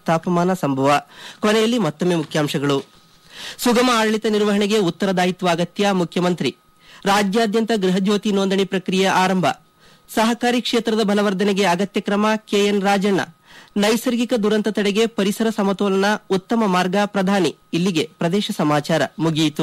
ತಾಪಮಾನ ಸಂಭವ ಕೊನೆಯಲ್ಲಿ ಮತ್ತೊಮ್ಮೆ ಮುಖ್ಯಾಂಶಗಳು ಸುಗಮ ಆಡಳಿತ ನಿರ್ವಹಣೆಗೆ ಉತ್ತರದಾಯಿತ್ವ ಅಗತ್ಯ ಮುಖ್ಯಮಂತ್ರಿ ರಾಜ್ಯಾದ್ಯಂತ ಗೃಹಜ್ಯೋತಿ ನೋಂದಣಿ ಪ್ರಕ್ರಿಯೆ ಆರಂಭ ಸಹಕಾರಿ ಕ್ಷೇತ್ರದ ಬಲವರ್ಧನೆಗೆ ಅಗತ್ಯ ಕ್ರಮ ಕೆಎನ್ ರಾಜಣ್ಣ ನೈಸರ್ಗಿಕ ದುರಂತ ತಡೆಗೆ ಪರಿಸರ ಸಮತೋಲನ ಉತ್ತಮ ಮಾರ್ಗ ಪ್ರಧಾನಿ ಇಲ್ಲಿಗೆ ಪ್ರದೇಶ ಸಮಾಚಾರ ಮುಗಿಯಿತು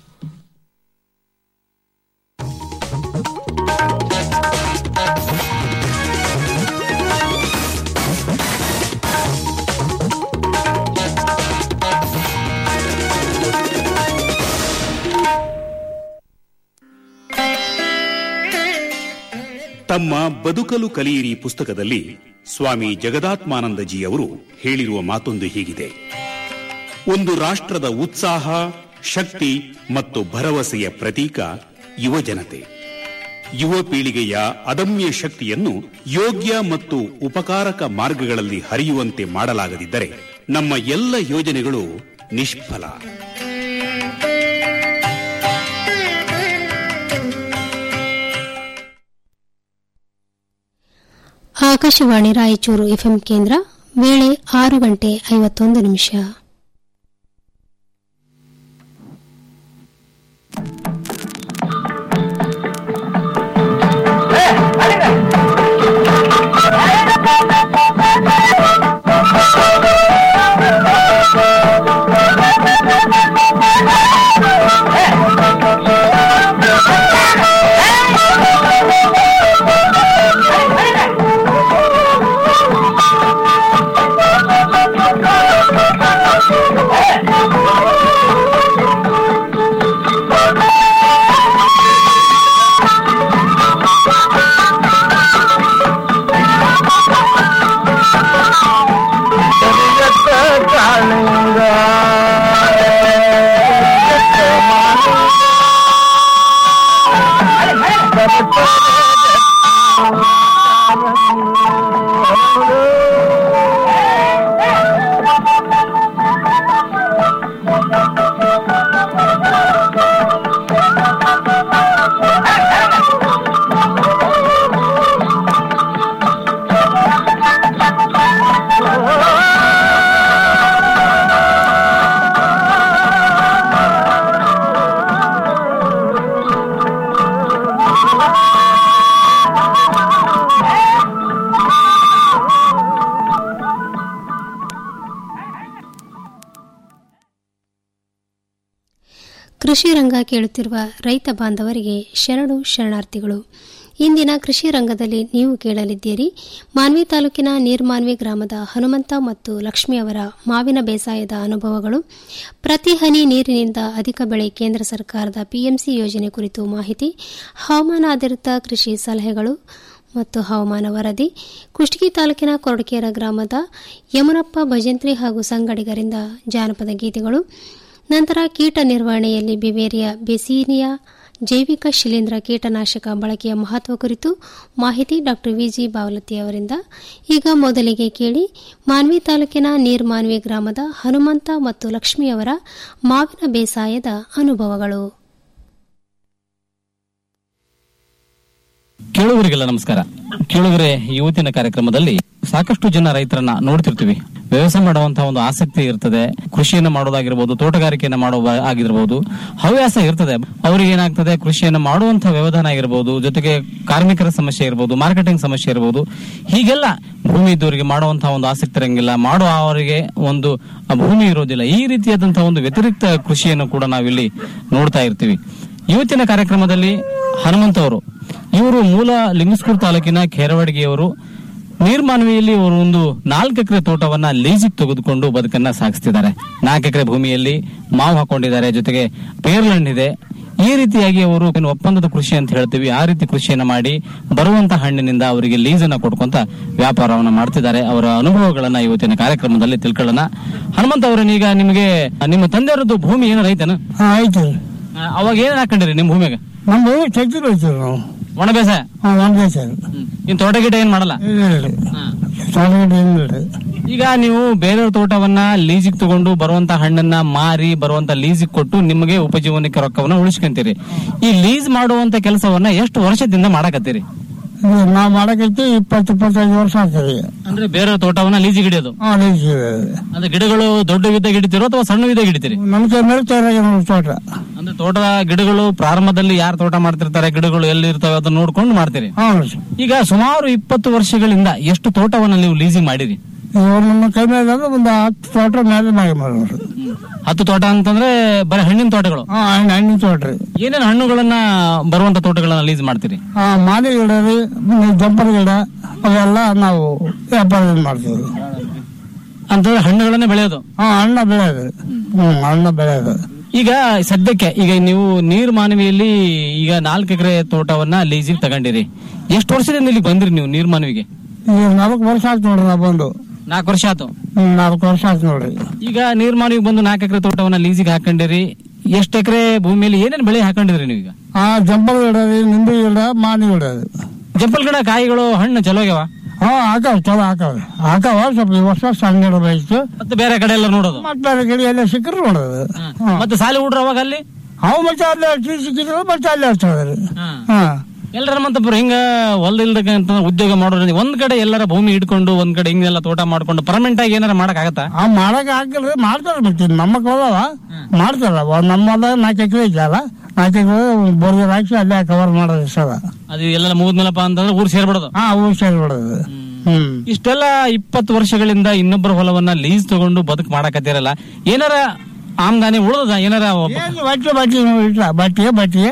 ತಮ್ಮ ಬದುಕಲು ಕಲಿಯಿರಿ ಪುಸ್ತಕದಲ್ಲಿ ಸ್ವಾಮಿ ಜಗದಾತ್ಮಾನಂದಜಿ ಅವರು ಹೇಳಿರುವ ಮಾತೊಂದು ಹೀಗಿದೆ ಒಂದು ರಾಷ್ಟ್ರದ ಉತ್ಸಾಹ ಶಕ್ತಿ ಮತ್ತು ಭರವಸೆಯ ಪ್ರತೀಕ ಯುವ ಜನತೆ ಯುವ ಪೀಳಿಗೆಯ ಅದಮ್ಯ ಶಕ್ತಿಯನ್ನು ಯೋಗ್ಯ ಮತ್ತು ಉಪಕಾರಕ ಮಾರ್ಗಗಳಲ್ಲಿ ಹರಿಯುವಂತೆ ಮಾಡಲಾಗದಿದ್ದರೆ ನಮ್ಮ ಎಲ್ಲ ಯೋಜನೆಗಳು ನಿಷ್ಫಲ ಆಕಾಶವಾಣಿ ರಾಯಚೂರು ಎಫ್ಎಂ ಕೇಂದ್ರ ವೇಳೆ ಆರು ಗಂಟೆ ಐವತ್ತೊಂದು ನಿಮಿಷ ಕೃಷಿ ರಂಗ ಕೇಳುತ್ತಿರುವ ರೈತ ಬಾಂಧವರಿಗೆ ಶರಣು ಶರಣಾರ್ಥಿಗಳು ಇಂದಿನ ಕೃಷಿ ರಂಗದಲ್ಲಿ ನೀವು ಕೇಳಲಿದ್ದೀರಿ ಮಾನ್ವಿ ತಾಲೂಕಿನ ನೀರ್ಮಾನ್ವಿ ಗ್ರಾಮದ ಹನುಮಂತ ಮತ್ತು ಲಕ್ಷ್ಮಿ ಅವರ ಮಾವಿನ ಬೇಸಾಯದ ಅನುಭವಗಳು ಪ್ರತಿ ಹನಿ ನೀರಿನಿಂದ ಅಧಿಕ ಬೆಳೆ ಕೇಂದ್ರ ಸರ್ಕಾರದ ಪಿಎಂಸಿ ಯೋಜನೆ ಕುರಿತು ಮಾಹಿತಿ ಹವಾಮಾನ ಆಧಾರಿತ ಕೃಷಿ ಸಲಹೆಗಳು ಮತ್ತು ಹವಾಮಾನ ವರದಿ ಕುಷ್ಟಗಿ ತಾಲೂಕಿನ ಕೊರಡಕೇರ ಗ್ರಾಮದ ಯಮುನಪ್ಪ ಭಜಂತ್ರಿ ಹಾಗೂ ಸಂಗಡಿಗರಿಂದ ಜಾನಪದ ಗೀತೆಗಳು ನಂತರ ಕೀಟ ನಿರ್ವಹಣೆಯಲ್ಲಿ ಬಿವೇರಿಯಾ ಬೆಸೀನಿಯಾ ಜೈವಿಕ ಶಿಲೀಂಧ್ರ ಕೀಟನಾಶಕ ಬಳಕೆಯ ಮಹತ್ವ ಕುರಿತು ಮಾಹಿತಿ ಡಾ ವಿಜಿ ಬಾವಲತಿ ಅವರಿಂದ ಈಗ ಮೊದಲಿಗೆ ಕೇಳಿ ಮಾನ್ವಿ ತಾಲೂಕಿನ ನೀರ್ಮಾನ್ವಿ ಗ್ರಾಮದ ಹನುಮಂತ ಮತ್ತು ಲಕ್ಷ್ಮಿಯವರ ಮಾವಿನ ಬೇಸಾಯದ ಅನುಭವಗಳು ಕೇಳುಗರಿಗೆಲ್ಲ ನಮಸ್ಕಾರ ಕೇಳುಗರೆ ಇವತ್ತಿನ ಕಾರ್ಯಕ್ರಮದಲ್ಲಿ ಸಾಕಷ್ಟು ಜನ ರೈತರನ್ನ ನೋಡ್ತಿರ್ತೀವಿ ವ್ಯವಸಾಯ ಮಾಡುವಂತಹ ಒಂದು ಆಸಕ್ತಿ ಇರ್ತದೆ ಕೃಷಿಯನ್ನ ಮಾಡೋದಾಗಿರ್ಬೋದು ತೋಟಗಾರಿಕೆಯನ್ನ ಮಾಡುವ ಆಗಿರ್ಬೋದು ಹವ್ಯಾಸ ಇರ್ತದೆ ಅವ್ರಿಗೆ ಏನಾಗ್ತದೆ ಕೃಷಿಯನ್ನ ಮಾಡುವಂತಹ ವ್ಯವಧಾನ ಆಗಿರ್ಬೋದು ಜೊತೆಗೆ ಕಾರ್ಮಿಕರ ಸಮಸ್ಯೆ ಇರ್ಬೋದು ಮಾರ್ಕೆಟಿಂಗ್ ಸಮಸ್ಯೆ ಇರ್ಬೋದು ಹೀಗೆಲ್ಲ ಭೂಮಿ ಇದ್ದವರಿಗೆ ಮಾಡುವಂತಹ ಒಂದು ಆಸಕ್ತಿ ಇರಂಗಿಲ್ಲ ಮಾಡುವ ಅವರಿಗೆ ಒಂದು ಭೂಮಿ ಇರೋದಿಲ್ಲ ಈ ರೀತಿಯಾದಂತಹ ಒಂದು ವ್ಯತಿರಿಕ್ತ ಕೃಷಿಯನ್ನು ಕೂಡ ನಾವಿಲ್ಲಿ ನೋಡ್ತಾ ಇರ್ತೀವಿ ಇವತ್ತಿನ ಕಾರ್ಯಕ್ರಮದಲ್ಲಿ ಹನುಮಂತ ಅವರು ಇವರು ಮೂಲ ಲಿಂಗಸ್ಕೂರ್ ತಾಲೂಕಿನ ಖೇರವಾಡಿಗೆಯವರು ನೀರ್ಮಾನ್ವಿಯಲ್ಲಿ ಅವರು ಒಂದು ನಾಲ್ಕು ಎಕರೆ ತೋಟವನ್ನ ಲೀಸಿಗೆ ತೆಗೆದುಕೊಂಡು ಬದುಕನ್ನ ಸಾಗಿಸ್ತಿದ್ದಾರೆ ನಾಲ್ಕು ಎಕರೆ ಭೂಮಿಯಲ್ಲಿ ಮಾವು ಹಾಕೊಂಡಿದ್ದಾರೆ ಜೊತೆಗೆ ಪೇರ್ಲಣ್ಣಿದೆ ಈ ರೀತಿಯಾಗಿ ಅವರು ಏನು ಒಪ್ಪಂದದ ಕೃಷಿ ಅಂತ ಹೇಳ್ತೀವಿ ಆ ರೀತಿ ಕೃಷಿಯನ್ನ ಮಾಡಿ ಬರುವಂತ ಹಣ್ಣಿನಿಂದ ಅವರಿಗೆ ಲೀಸನ್ನ ಕೊಡ್ಕೊಂತ ವ್ಯಾಪಾರವನ್ನ ಮಾಡ್ತಿದ್ದಾರೆ ಅವರ ಅನುಭವಗಳನ್ನ ಇವತ್ತಿನ ಕಾರ್ಯಕ್ರಮದಲ್ಲಿ ತಿಳ್ಕೊಳ್ಳೋಣ ಹನುಮಂತ ಅವರನ್ನೀಗ ನಿಮಗೆ ನಿಮ್ಮ ತಂದೆಯವರದ್ದು ಭೂಮಿ ಏನಾರ ಐತನ ಹಾ ಆಯ್ತು ಅವಾಗ ಏನ್ ಹಾಕೊಂಡಿರಿ ನಿಮ್ ಭೂಮಿಗೆ ನಮ್ಮ ತೆಗ್ದು ಬೆಳಿತೀವಿ ನಾವು ಒಣ ಬೇಸಾಯ ಹಾ ಒಂದೇ ಸರ್ ಇನ್ ತೋಟ ಗಿಡ ಏನ್ ಮಾಡಲ್ಲ ಇಲ್ಲ ತೊಳೆಗಡೆ ಏನಿಲ್ಲ ಈಗ ನೀವು ಬೇರೆಯವ್ರ ತೋಟವನ್ನ ಲೀಸಿಗೆ ತಗೊಂಡು ಬರುವಂತ ಹಣ್ಣನ್ನ ಮಾರಿ ಬರುವಂತ ಲೀಸಿಗೆ ಕೊಟ್ಟು ನಿಮಗೆ ಉಪಜೀವನಕ್ಕೆ ರೊಕ್ಕವನ್ನ ಉಳಿಸ್ಕೊಂತೀರಿ ಈ ಲೀಸ್ ಮಾಡುವಂತ ಕೆಲಸವನ್ನ ಎಷ್ಟು ವರ್ಷದಿಂದ ಮಾಡಕತ್ತೀರಿ ಇದು ನಾವು ಮಾಡಕೈತಿ ಇಪ್ಪತ್ತು ಇಪ್ಪತ್ತೈದು ವರ್ಷ ಆಗ್ತದೆ ಅಂದ್ರೆ ಬೇರೆ ತೋಟವನ್ನ ಲೀಜಿಗೆ ಹಿಡಿಯೋದು ಹಾ ಲೀಸ್ ಅಂದ್ರೆ ಗಿಡಗಳು ದೊಡ್ಡವಿದ್ದಾಗ ಹಿಡಿತಿರೋ ಅಥವಾ ಸಣ್ಣವಿದ್ದಾಗ ಹಿಡಿತೀರಿ ನಮ್ಮ ಕೈ ಮೇಲೆ ತಯಾರಾಗಿ ತೋಟ ಅಂದ್ರೆ ತೋಟದ ಗಿಡಗಳು ಪ್ರಾರಂಭದಲ್ಲಿ ಯಾರು ತೋಟ ಮಾಡ್ತಿರ್ತಾರೆ ಗಿಡಗಳು ಎಲ್ಲಿ ಇರ್ತವೆ ಅದನ್ನ ನೋಡ್ಕೊಂಡು ಮಾಡ್ತೀರಿ ಹಾ ಈಗ ಸುಮಾರು ಇಪ್ಪತ್ತು ವರ್ಷಗಳಿಂದ ಎಷ್ಟು ತೋಟವನ್ನ ನೀವು ಲೀಸಿಂಗ್ ಮಾಡಿರಿ ಇವ್ರು ನಮ್ಮ ಕೈ ಮೇಲೆ ಅಂದ್ರೆ ಒಂದು ಹತ್ತು ತೋಟ ಮೇಲೆ ಮಾಡಿ ಮಾಡೋರು ಹತ್ತು ತೋಟ ಅಂತಂದ್ರೆ ಬರೀ ಹಣ್ಣಿನ ತೋಟಗಳು ಹಾ ಹಣ್ಣು ಹಣ್ಣಿನ ತೋಟ ರೀ ಏನೇನು ಹಣ್ಣುಗಳನ್ನ ಬರುವಂತ ತೋಟಗಳನ್ನ ಲೀಸ್ ಮಾಡ್ತೀರಿ ಆ ಮಾಲೆ ಗಿಡ ರೀ ಜಂಪರ್ ಗಿಡ ಅವೆಲ್ಲ ನಾವು ವ್ಯಾಪಾರ ಮಾಡ್ತೀವಿ ಅಂತಂದ್ರೆ ಹಣ್ಣುಗಳನ್ನ ಬೆಳೆಯೋದು ಹಾ ಹಣ್ಣ ಬೆಳೆಯೋದು ಹ್ಮ್ ಹಣ್ಣ ಬೆಳೆಯೋದು ಈಗ ಸದ್ಯಕ್ಕೆ ಈಗ ನೀವು ನೀರ್ ಮಾನವಿಯಲ್ಲಿ ಈಗ ನಾಲ್ಕು ಎಕರೆ ತೋಟವನ್ನ ಲೀಸಿಗೆ ತಗೊಂಡಿರಿ ಎಷ್ಟು ವರ್ಷದಿಂದ ಇಲ್ಲಿ ಬಂದ್ರಿ ನೀವು ನೀರ್ ಮಾನವಿಗೆ ಈಗ ನಾಲ್ಕು ವರ್ಷ ಆಯ್ತು ನೋಡ್ರಿ ನಾ ಬಂದು ನಾಲ್ಕು ವರ್ಷ ಆಯ್ತು ಹ್ಮ್ ನಾಲ್ಕು ವರ್ಷ ಆಯ್ತು ನೋಡ್ರಿ ಈಗ ನೀರ್ ಮಾನವಿಗೆ ಬಂದು ನಾಲ್ಕು ಎಕರೆ ತೋಟವನ್ನ ಲೀಸಿಗೆ ಹಾಕೊಂಡಿರಿ ಎಷ್ಟು ಎಕರೆ ಭೂಮಿಯಲ್ಲಿ ಏನೇನು ಬೆಳೆ ಹಾಕೊಂಡಿದ್ರಿ ನೀವೀಗ ಆ ಜಂಪಲ್ ಗಿಡ ರೀ ನಿಂಬೆ ಗಿಡ ಮಾನಿ ಗಿಡ ರೀ ಜಂಪಲ್ ಗಿಡ ಕಾಯಿಗಳು ಹಣ್ಣು ಚಲೋ ಆಗ್ಯಾವ ಹಾ ಹಾಕಾವ ಚಲೋ ಹಾಕಾವ ಹಾಕಾವ ಸ್ವಲ್ಪ ಈ ವರ್ಷ ಸಣ್ಣ ಗಿಡ ಬೆಳೆಸ್ತು ಮತ್ತೆ ಬೇರೆ ಕಡೆ ಎಲ್ಲ ನೋಡೋದು ಮತ್ತೆ ಬೇರೆ ಗಿಡ ಎಲ್ಲ ಸಿಕ್ಕರು ನೋಡೋದು ಮತ್ತೆ ಸಾಲಿ ಹುಡ್ರ ಅವಾಗ ಅಲ್ಲಿ ಅವು ಮತ್ತೆ ಅಲ್ಲೇ ಟ್ರೀ ಸಿಕ್ಕಿದ್ರು ಮತ್ತೆ ಅಲ್ಲೇ ಹಚ್ತದ್ರಿ ಹಾ ಎಲ್ಲರ ಮಂತಪ್ಪ ಹಿಂಗ ಹೊಲ ಇಲ್ದಕ್ಕ ಅಂತ ಉದ್ಯೋಗ ಮಾಡೋದ್ರಿಂದ ಒಂದ್ ಕಡೆ ಎಲ್ಲರ ಭೂಮಿ ಇಟ್ಕೊಂಡು ಒಂದ್ ಕಡೆ ಹಿಂಗೆಲ್ಲ ತೋಟ ಮಾಡ್ಕೊಂಡು ಪರ್ಮನೆಂಟ್ ಆಗಿ ಏನಾರ ಮಾಡಕ್ ಆಗತ್ತಾ ಆ ಮಾಡಕ್ ಹಾಕಿಲ್ರಿ ಮಾಡ್ತಾರ ಮತ್ತೆ ನಮ್ಮ ಹೋದವ ಮಾಡ್ತಾರ ಒಂದ್ ನಮ್ಮ ಹೊಲ ನಾಲ್ಕು ಎಕರೆ ಇದೆಯಲ್ಲ ನಾಲ್ಕು ಎಕರೆ ಬೋರ್ಗೆ ಹಾಕಿ ಅಲ್ಲೇ ಕವರ್ ಮಾಡೋದು ಇಷ್ಟ ಅದು ಎಲ್ಲ ಮುಗಿದ್ಮೇಲಪ್ಪ ಅಂತಂದ್ರೆ ಊರ್ ಸೇರ್ಬಿಡೋದು ಹಾ ಊರ್ ಸೇರಿ ಬಿಡೋದು ಹ್ಮ್ ಇಷ್ಟೆಲ್ಲ ಇಪ್ಪತ್ತು ವರ್ಷಗಳಿಂದ ಇನ್ನೊಬ್ಬರ ಹೊಲವನ್ನ ಲೀಸ್ ತಗೊಂಡು ಬದುಕು ಮಾಡಕತ್ತಿರಲ್ಲ ಏನಾರ ಆಮ್ದಾನಿ ಉಳಿದ ಏನಾರ ಒಬ್ಬ- ಏನು ಬಟ್ಟೆ ಬಟ್ಟೆ ಇಟ್ಲ ಬಟ್ಟೆ ಬಟ್ಟೆ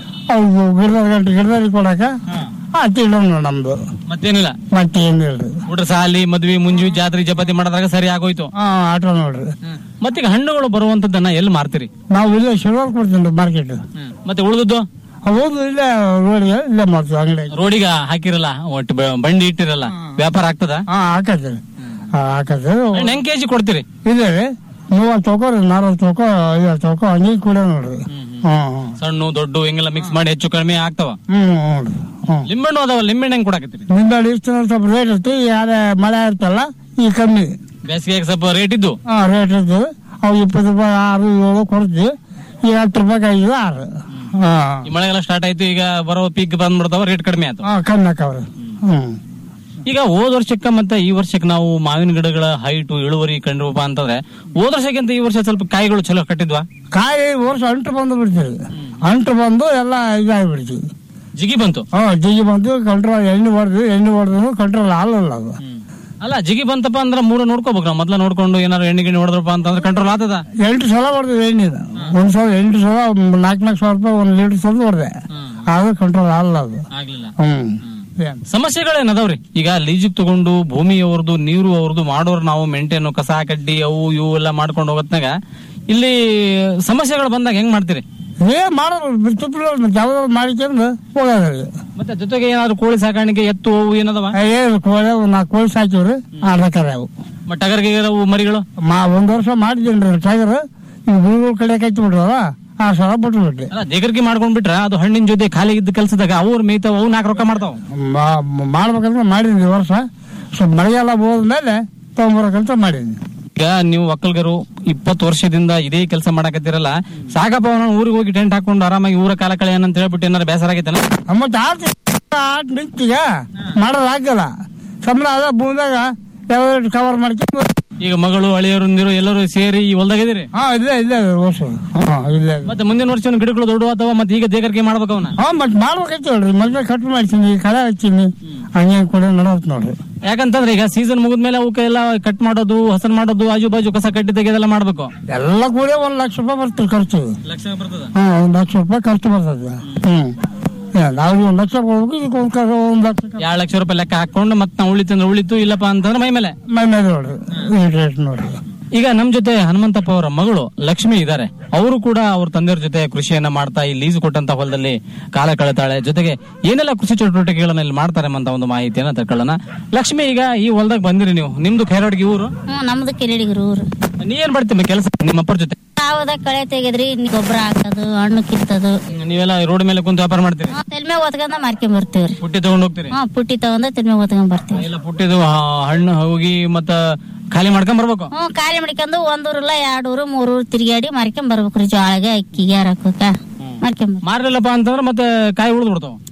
ಅವು ಗಿಡದ ಗಂಟೆ ಗಿಡದಲ್ಲಿ ಕೊಡಕ ಆ ತಿಳೋಣ ನಮ್ದು ಮತ್ತೇನಿಲ್ಲ ಮತ್ತೆ ಏನ್ ಹೇಳ್ರಿ ಹುಡ್ರ ಸಾಲಿ ಮದ್ವಿ ಮುಂಜು ಜಾತ್ರೆ ಜಪಾತಿ ಮಾಡೋದ್ರಾಗ ಸರಿ ಆಗೋಯ್ತು ಹಾ ಆಟೋ ನೋಡ್ರಿ ಮತ್ತೀಗ ಹಣ್ಣುಗಳು ಬರುವಂತದ್ದನ್ನ ಎಲ್ಲಿ ಮಾರ್ತೀರಿ ನಾವು ಇಲ್ಲೇ ಶಿಲ್ವರ್ ಕೊಡ್ತೀನಿ ಮಾರ್ಕೆಟ್ ಮತ್ತೆ ಉಳಿದದ್ದು ಹೌದು ಇಲ್ಲೇ ರೋಡ್ಗೆ ಇಲ್ಲೇ ಮಾಡ್ತೀವಿ ಅಂಗಡಿ ರೋಡಿಗ ಹಾಕಿರಲ್ಲ ಒಟ್ಟು ಬ- ಬಂಡಿ ಇಟ್ಟಿರಲ್ಲ ವ್ಯಾಪಾರ ಆಗ್ತದ ಹಾ ಹಾಕತ್ರಿ ಹಾ ಹಾಕತ್ರಿ ಹಣ್ಣು ಹೆಂಗ್ ಕೆಜಿ ಕೊಡ್ತೀರಿ ಇದೆ ರೀ ಮೂವತ್ತು ತಗೋ ರೀ ನಲ್ವತ್ತು ತಗೋ ಐವತ್ತು ತಗೋ ಹಂಗೆ ಕೂಡ ನೋಡ್ರಿ ಹ್ಮ್ ಸಣ್ಣ ದೊಡ್ಡ ಹಿಂಗೆಲ್ಲ ಮಿಕ್ಸ್ ಮಾಡಿ ಹೆಚ್ಚು ಕಡಿಮೆ ಆಗ್ತಾವ ಹ್ಮ್ ನೋಡ್ರಿ ಹ್ಮ್ ಲಿಂಬೆಹಣ್ಣು ಅದಾವ ಲಿಂಬೆಹಣ್ಣು ಹೆಂಗ್ ಕೊಡಕತ್ತೀರಿ ನಿಂಬೆ ಇಷ್ಟು ಸ್ವಲ್ಪ ರೇಟ್ ಇರ್ತಿ ಯಾರೇ ಮಳೆ ಇರ್ತಲ್ಲ ಈ ಕಮ್ಮಿ ಬೇಸಿಗೆ ಸ್ವಲ್ಪ ರೇಟ್ ಇದ್ದು ಹಾ ರೇಟ್ ಇರ್ತದೆ ಅವು ಇಪ್ಪತ್ತು ರೂಪಾಯಿ ಆರು ಏಳು ಕೊಡ್ತೀವಿ ಈಗ ಹತ್ತು ರೂಪಾಯಿ ಐದು ಆರು ಹಾ ಈ ಮಳೆಗೆಲ್ಲ ಸ್ಟಾರ್ಟ್ ಆಯ್ತು ಈಗ ಬರೋ ಪೀಕ್ ಬಂದ್ಬಿಡ್ತಾವ ರೇಟ್ ಕಡಿಮೆ ಆಯ್ತು ಹಾ ಕಮ್ಮಿ ಹಾಕವ್ರಿ ಹ್ಮ್ ಈಗ ಹೋದ ವರ್ಷಕ್ಕೆ ಮತ್ತೆ ಈ ವರ್ಷಕ್ಕೆ ನಾವು ಮಾವಿನ ಗಿಡಗಳ ಹೈಟ್ ಇಳುವರಿ ಕಂಡ್ರೂಪ ಅಂತಂದ್ರೆ ಹೋದ ವರ್ಷಕ್ಕಿಂತ ಈ ವರ್ಷ ಸ್ವಲ್ಪ ಕಾಯಿಗಳು ಚಲೋ ಕಟ್ಟಿದ್ವಾ ಕಾಯಿ ವರ್ಷ ಅಂಟು ಬಂದು ಬಿಡ್ತೀವಿ ಅಂಟು ಬಂದು ಎಲ್ಲ ಇದಾಗ್ಬಿಡ್ತೀವಿ ಜಿಗಿ ಬಂತು ಹಾ ಜಿಗಿ ಬಂದು ಕಂಟ್ರೋಲ್ ಎಣ್ಣೆ ಹೊಡೆದ್ವಿ ಎಣ್ಣೆ ಹೊಡೆದ್ರು ಕಂಟ್ರೋಲ್ ಆಗಲ್ಲ ಅದು ಅಲ್ಲ ಜಿಗಿ ಬಂತಪ್ಪ ಅಂದ್ರೆ ಮೂರು ನೋಡ್ಕೋಬೇಕು ನಾವು ಮೊದ್ಲ ನೋಡ್ಕೊಂಡು ಏನಾರು ಎಣ್ಣೆ ಗಿಣ್ಣೆ ಹೊಡೆದ್ರಪ್ಪ ಅಂತಂದ್ರೆ ಕಂಟ್ರೋಲ್ ಆತದ ಎಂಟು ಸಲ ಹೊಡೆದ್ವಿ ಎಣ್ಣೆನ ಒಂದ್ ಸಲ ಎಂಟು ಸಲ ನಾಲ್ಕು ನಾಲ್ಕು ಸಾವಿರ ರೂಪಾಯಿ ಒಂದ್ ಲೀಟರ್ ಸಲ ಹೊಡೆದೆ ಆದ್ರೆ ಕಂಟ್ರೋಲ್ ಆಗಲ್ಲ ಅದು ಆಗ್ಲಿಲ್ಲ ಹ್ಮ್ ಏನ್? ಸಮಸ್ಯೆಗಳೇನದಾವ್ರಿ ಈಗ ಲೀಜಿಗ್ ತಗೊಂಡು ಭೂಮಿ ಅವ್ರದ್ದು ನೀರು ಅವ್ರದ್ದು ಮಾಡೋರು ನಾವು ಮೇಂಟೈನ್ ಕಸ ಕಡ್ಡಿ ಅವು ಇವು ಎಲ್ಲ ಮಾಡ್ಕೊಂಡು ಹೋಗತ್ನಾಗ ಇಲ್ಲಿ ಸಮಸ್ಯೆಗಳು ಬಂದಾಗ ಹೆಂಗ್ ಮಾಡ್ತೀರಿ ಏನ್ ಮಾಡೋದು ತುಪ್ಪಲು ಯಾವ್ದಾದ್ರು ಮಾಡಿಕೊಂಡು ಹೋಗೋದ್ರಿ ಮತ್ತೆ ಜೊತೆಗೆ ಏನಾದ್ರು ಕೋಳಿ ಸಾಕಾಣಿಕೆ ಎತ್ತು ಅವು ಏನದವ ಏನು ಕೋಳಿ ಒಂದ್ ನಾಲ್ಕು ಕೋಳಿ ಸಾಕಿವ್ರಿ ಆಡ್ಬೇಕಾರೆ ಅವು ಮತ್ತೆ ಟಗರ್ಗೆ ಅವು ಮರಿಗಳು ಮಾ ಒಂದ್ ವರ್ಷ ಮಾಡಿದ್ದೀನಿ ಟೈಗರ್ ಈ ಹುಡುಗರ ಕಡೆ ಕೈತಿ ಬಿಟ್ರಲ್ಲ ಆ ಸಲ ಬಿಟ್ಟು ಬಿಟ್ರಿ ಅಲ್ಲ ದೇಗರ್ಗಿ ಮಾಡ್ಕೊಂಡ್ ಬಿಟ್ರ ಅದು ಹಣ್ಣಿನ ಜೊತೆ ಖಾಲಿ ಇದ್ದ ಕೆಲ್ಸದಾಗ ಅವ್ರ ಮೇಯ್ತಾವ ಅವು ನಾಲ್ಕು ರೊಕ್ಕ ಮಾಡ್ತಾವ ಮಾ- ಮಾಡ್ಬೇಕಂದ್ರೆ ಮಾಡಿದ್ವಿ ಈ ವರ್ಷ ಸ್ವಲ್ಪ ಮಳೆಗೆಲ್ಲ ಹೋದ್ಮೇಲೆ ತಗೊಂಬರಕಂತ ಮಾಡಿದ್ವಿ ಈಗ ನೀವು ಒಕ್ಕಲ್ಗರು ಇಪ್ಪತ್ತು ವರ್ಷದಿಂದ ಇದೇ ಕೆಲಸ ಮಾಡಕತ್ತಿರಲ್ಲ ಸಾಕಪ್ಪ ನಾನು ಊರಿಗೆ ಹೋಗಿ ಟೆಂಟ್ ಹಾಕೊಂಡು ಆರಾಮಾಗಿ ಊರ ಕಾಲ ಕಳೆ ಅಂತ ಹೇಳ್ಬಿಟ್ಟು ಏನಾರ ಬೇಸರ ಆಗೈತಲ್ಲ ಮತ್ತೆ ಆಟ ಆಟ ನಿಂತೀಗ ಮಾಡೋದು ಆಗಲ್ಲ ಸಂಬಳ ಅದ ಭೂಮಿದಾಗ ಯಾವ ಕವರ್ ಮಾಡ್ಕೊಂಡು ಈಗ ಮಗಳು ಹಳೆಯರು ನೀರು ಎಲ್ಲರೂ ಸೇರಿ ಈ ಹೊಲ್ದಾಗ ಇದೀರಿ ಹಾ ಇಲ್ಲೇ ಇಲ್ಲೇ ವರ್ಷ ಹಾ ಇಲ್ಲೇ ಮತ್ತೆ ಮುಂದಿನ ವರ್ಷ ಇವ್ನು ಗಿಡಗಳು ದೊಡ್ಡ ಅಥವಾ ಮತ್ತೆ ಈಗ ದೇಗರ್ಗೆ ಮಾಡ್ಬೇಕು ಅವನ ಹಾ ಮತ್ ಮಾಡ್ಬೇಕೈತಿ ನೋಡ್ರಿ ಮೊದ್ಲೇ ಕಟ್ ಮಾಡ್ತೀನಿ ಕಳೆ ಹಚ್ತೀನಿ ಹಂಗೆ ಕೂಡ ನಡವತ್ ನೋಡ್ರಿ ಯಾಕಂತಂದ್ರೆ ಈಗ ಸೀಸನ್ ಮುಗಿದ್ಮೇಲೆ ಅವಕ್ಕೆಲ್ಲ ಕಟ್ ಮಾಡೋದು ಹಸನ್ ಮಾಡೋದು ಆಜು ಬಾಜು ಕಸ ಕಟ್ಟಿ ತೆಗೆದೆಲ್ಲ ಮಾಡ್ಬೇಕು ಎಲ್ಲ ಕೂಡ ಒಂದ್ ಲಕ್ಷ ರೂಪಾಯಿ ಬರ್ತದೆ ಖರ್ಚು ಲಕ್ಷ ಬರ್ತದ ಹಾ ಒಂದ್ ಲಕ್ಷ ರೂಪಾಯಿ ಖರ್ಚು ಬರ್ತದೆ ಹ್ಮ್ ನಾವು ಒಂದ್ ಲಕ್ಷ ಕೊಡ್ಬೇಕು ಇದಕ್ಕೆ ಒಂದ್ ಕ- ಒಂದ್ ಲಕ್ಷ ಎರಡ್ ಲಕ್ಷ ರೂಪಾಯಿ ಲೆಕ್ಕ ಹಾಕೊಂಡು ಮತ್ತೆ ನಾವು ಉಳಿತು ಅಂದ್ರೆ ಉಳಿತು ಇಲ್ಲಪ್ಪ ಅಂತಂದ್ರೆ ಮೈ ಮೇಲೆ ಮೈ ಮೇಲೆ ನೋಡ್ರಿ ಈ ರೇಟ್ ನೋಡ್ರಿ ಈಗ ನಮ್ ಜೊತೆ ಹನುಮಂತಪ್ಪ ಅವರ ಮಗಳು ಲಕ್ಷ್ಮಿ ಇದ್ದಾರೆ ಅವರು ಕೂಡ ಅವ್ರ ತಂದೆಯವ್ರ ಜೊತೆ ಕೃಷಿಯನ್ನ ಮಾಡ್ತಾ ಈ ಲೀಸ್ ಕೊಟ್ಟಂತ ಹೊಲದಲ್ಲಿ ಕಾಲ ಕಳೆತಾಳೆ ಜೊತೆಗೆ ಏನೆಲ್ಲ ಕೃಷಿ ಚಟುವಟಿಕೆಗಳನ್ನ ಇಲ್ಲಿ ಮಾಡ್ತಾರೆ ಅಂತ ಒಂದು ಮಾಹಿತಿಯನ್ನ ತಕೊಳ್ಳೋಣ ಲಕ್ಷ್ಮಿ ಈಗ ಈ ಹೊಲದಾಗ ಬಂದಿರಿ ನೀವು ನಿಮ್ದು ಖೈರಾಡ್ಗಿ ಊರು ಹ್ಮ್ ನಮ್ದು ಕೆರೆಡಿಗರು ಊರು ನೀ ಏನ್ ಮಾಡ್ತೀವಿ ಕೆಲಸ ನಿಮ್ಮ ಅಪ್ಪರ ಜೊತೆ ಯಾವ್ದಾಗ ಕಳೆ ತೆಗೆದ್ರಿ ಗೊಬ್ಬರ ಹಾಕೋದು ಹಣ್ಣು ಕಿತ್ತದು ನೀವೆಲ್ಲ ರೋಡ್ ಮೇಲೆ ಕುಂತು ವ್ಯಾಪಾರ ಮಾಡ್ತೀರಿ ತೆಲ್ಮೆ ಓದ್ಕೊಂಡ ಮಾರ್ಕೊಂಡ್ ಬರ್ತೀವ್ರಿ ಪುಟ್ಟಿ ತಗೊಂಡ್ ಹೋಗ್ತೀರಿ ಹಾ ಪುಟ್ಟಿ ತಗೊಂಡ ತೆಲ್ಮೆ ಓದ್ಕೊಂಡ್ ಬರ್ತೀವಿ ಎಲ್ಲ ಪುಟ್ಟಿದು ಆ, ಹಣ್ಣು ಹೋಗಿ ಮತ್ತ ಖಾಲಿ ಮಾಡ್ಕೊಂಡ್ ಬರ್ಬೇಕು ಹ್ಮ್ ಖಾಲಿ ಮಾಡ್ಕೊಂಡು ಒಂದೂರಲ್ಲ ಎರಡೂರು ಮೂರೂರು ತಿರ್ಗಾಡಿ ಮಾರ್ಕೊಂಡ್ ಬರ್ಬೇಕ್ರಿ ಜೋಳಗೆ ಅಕ್ಕಿಗೆ ಹಾಕೋಕ ಮಾರ್ಕೊಂಡ್ ಬರ್ತೀವಿ ಮಾರ್ಲಿಲ್ಲಪ್ಪ ಅಂತಂದ್ರೆ ಮತ್ತೆ ಕಾಯಿ ಉಳಿದು ಬಿಡ್ತಾವ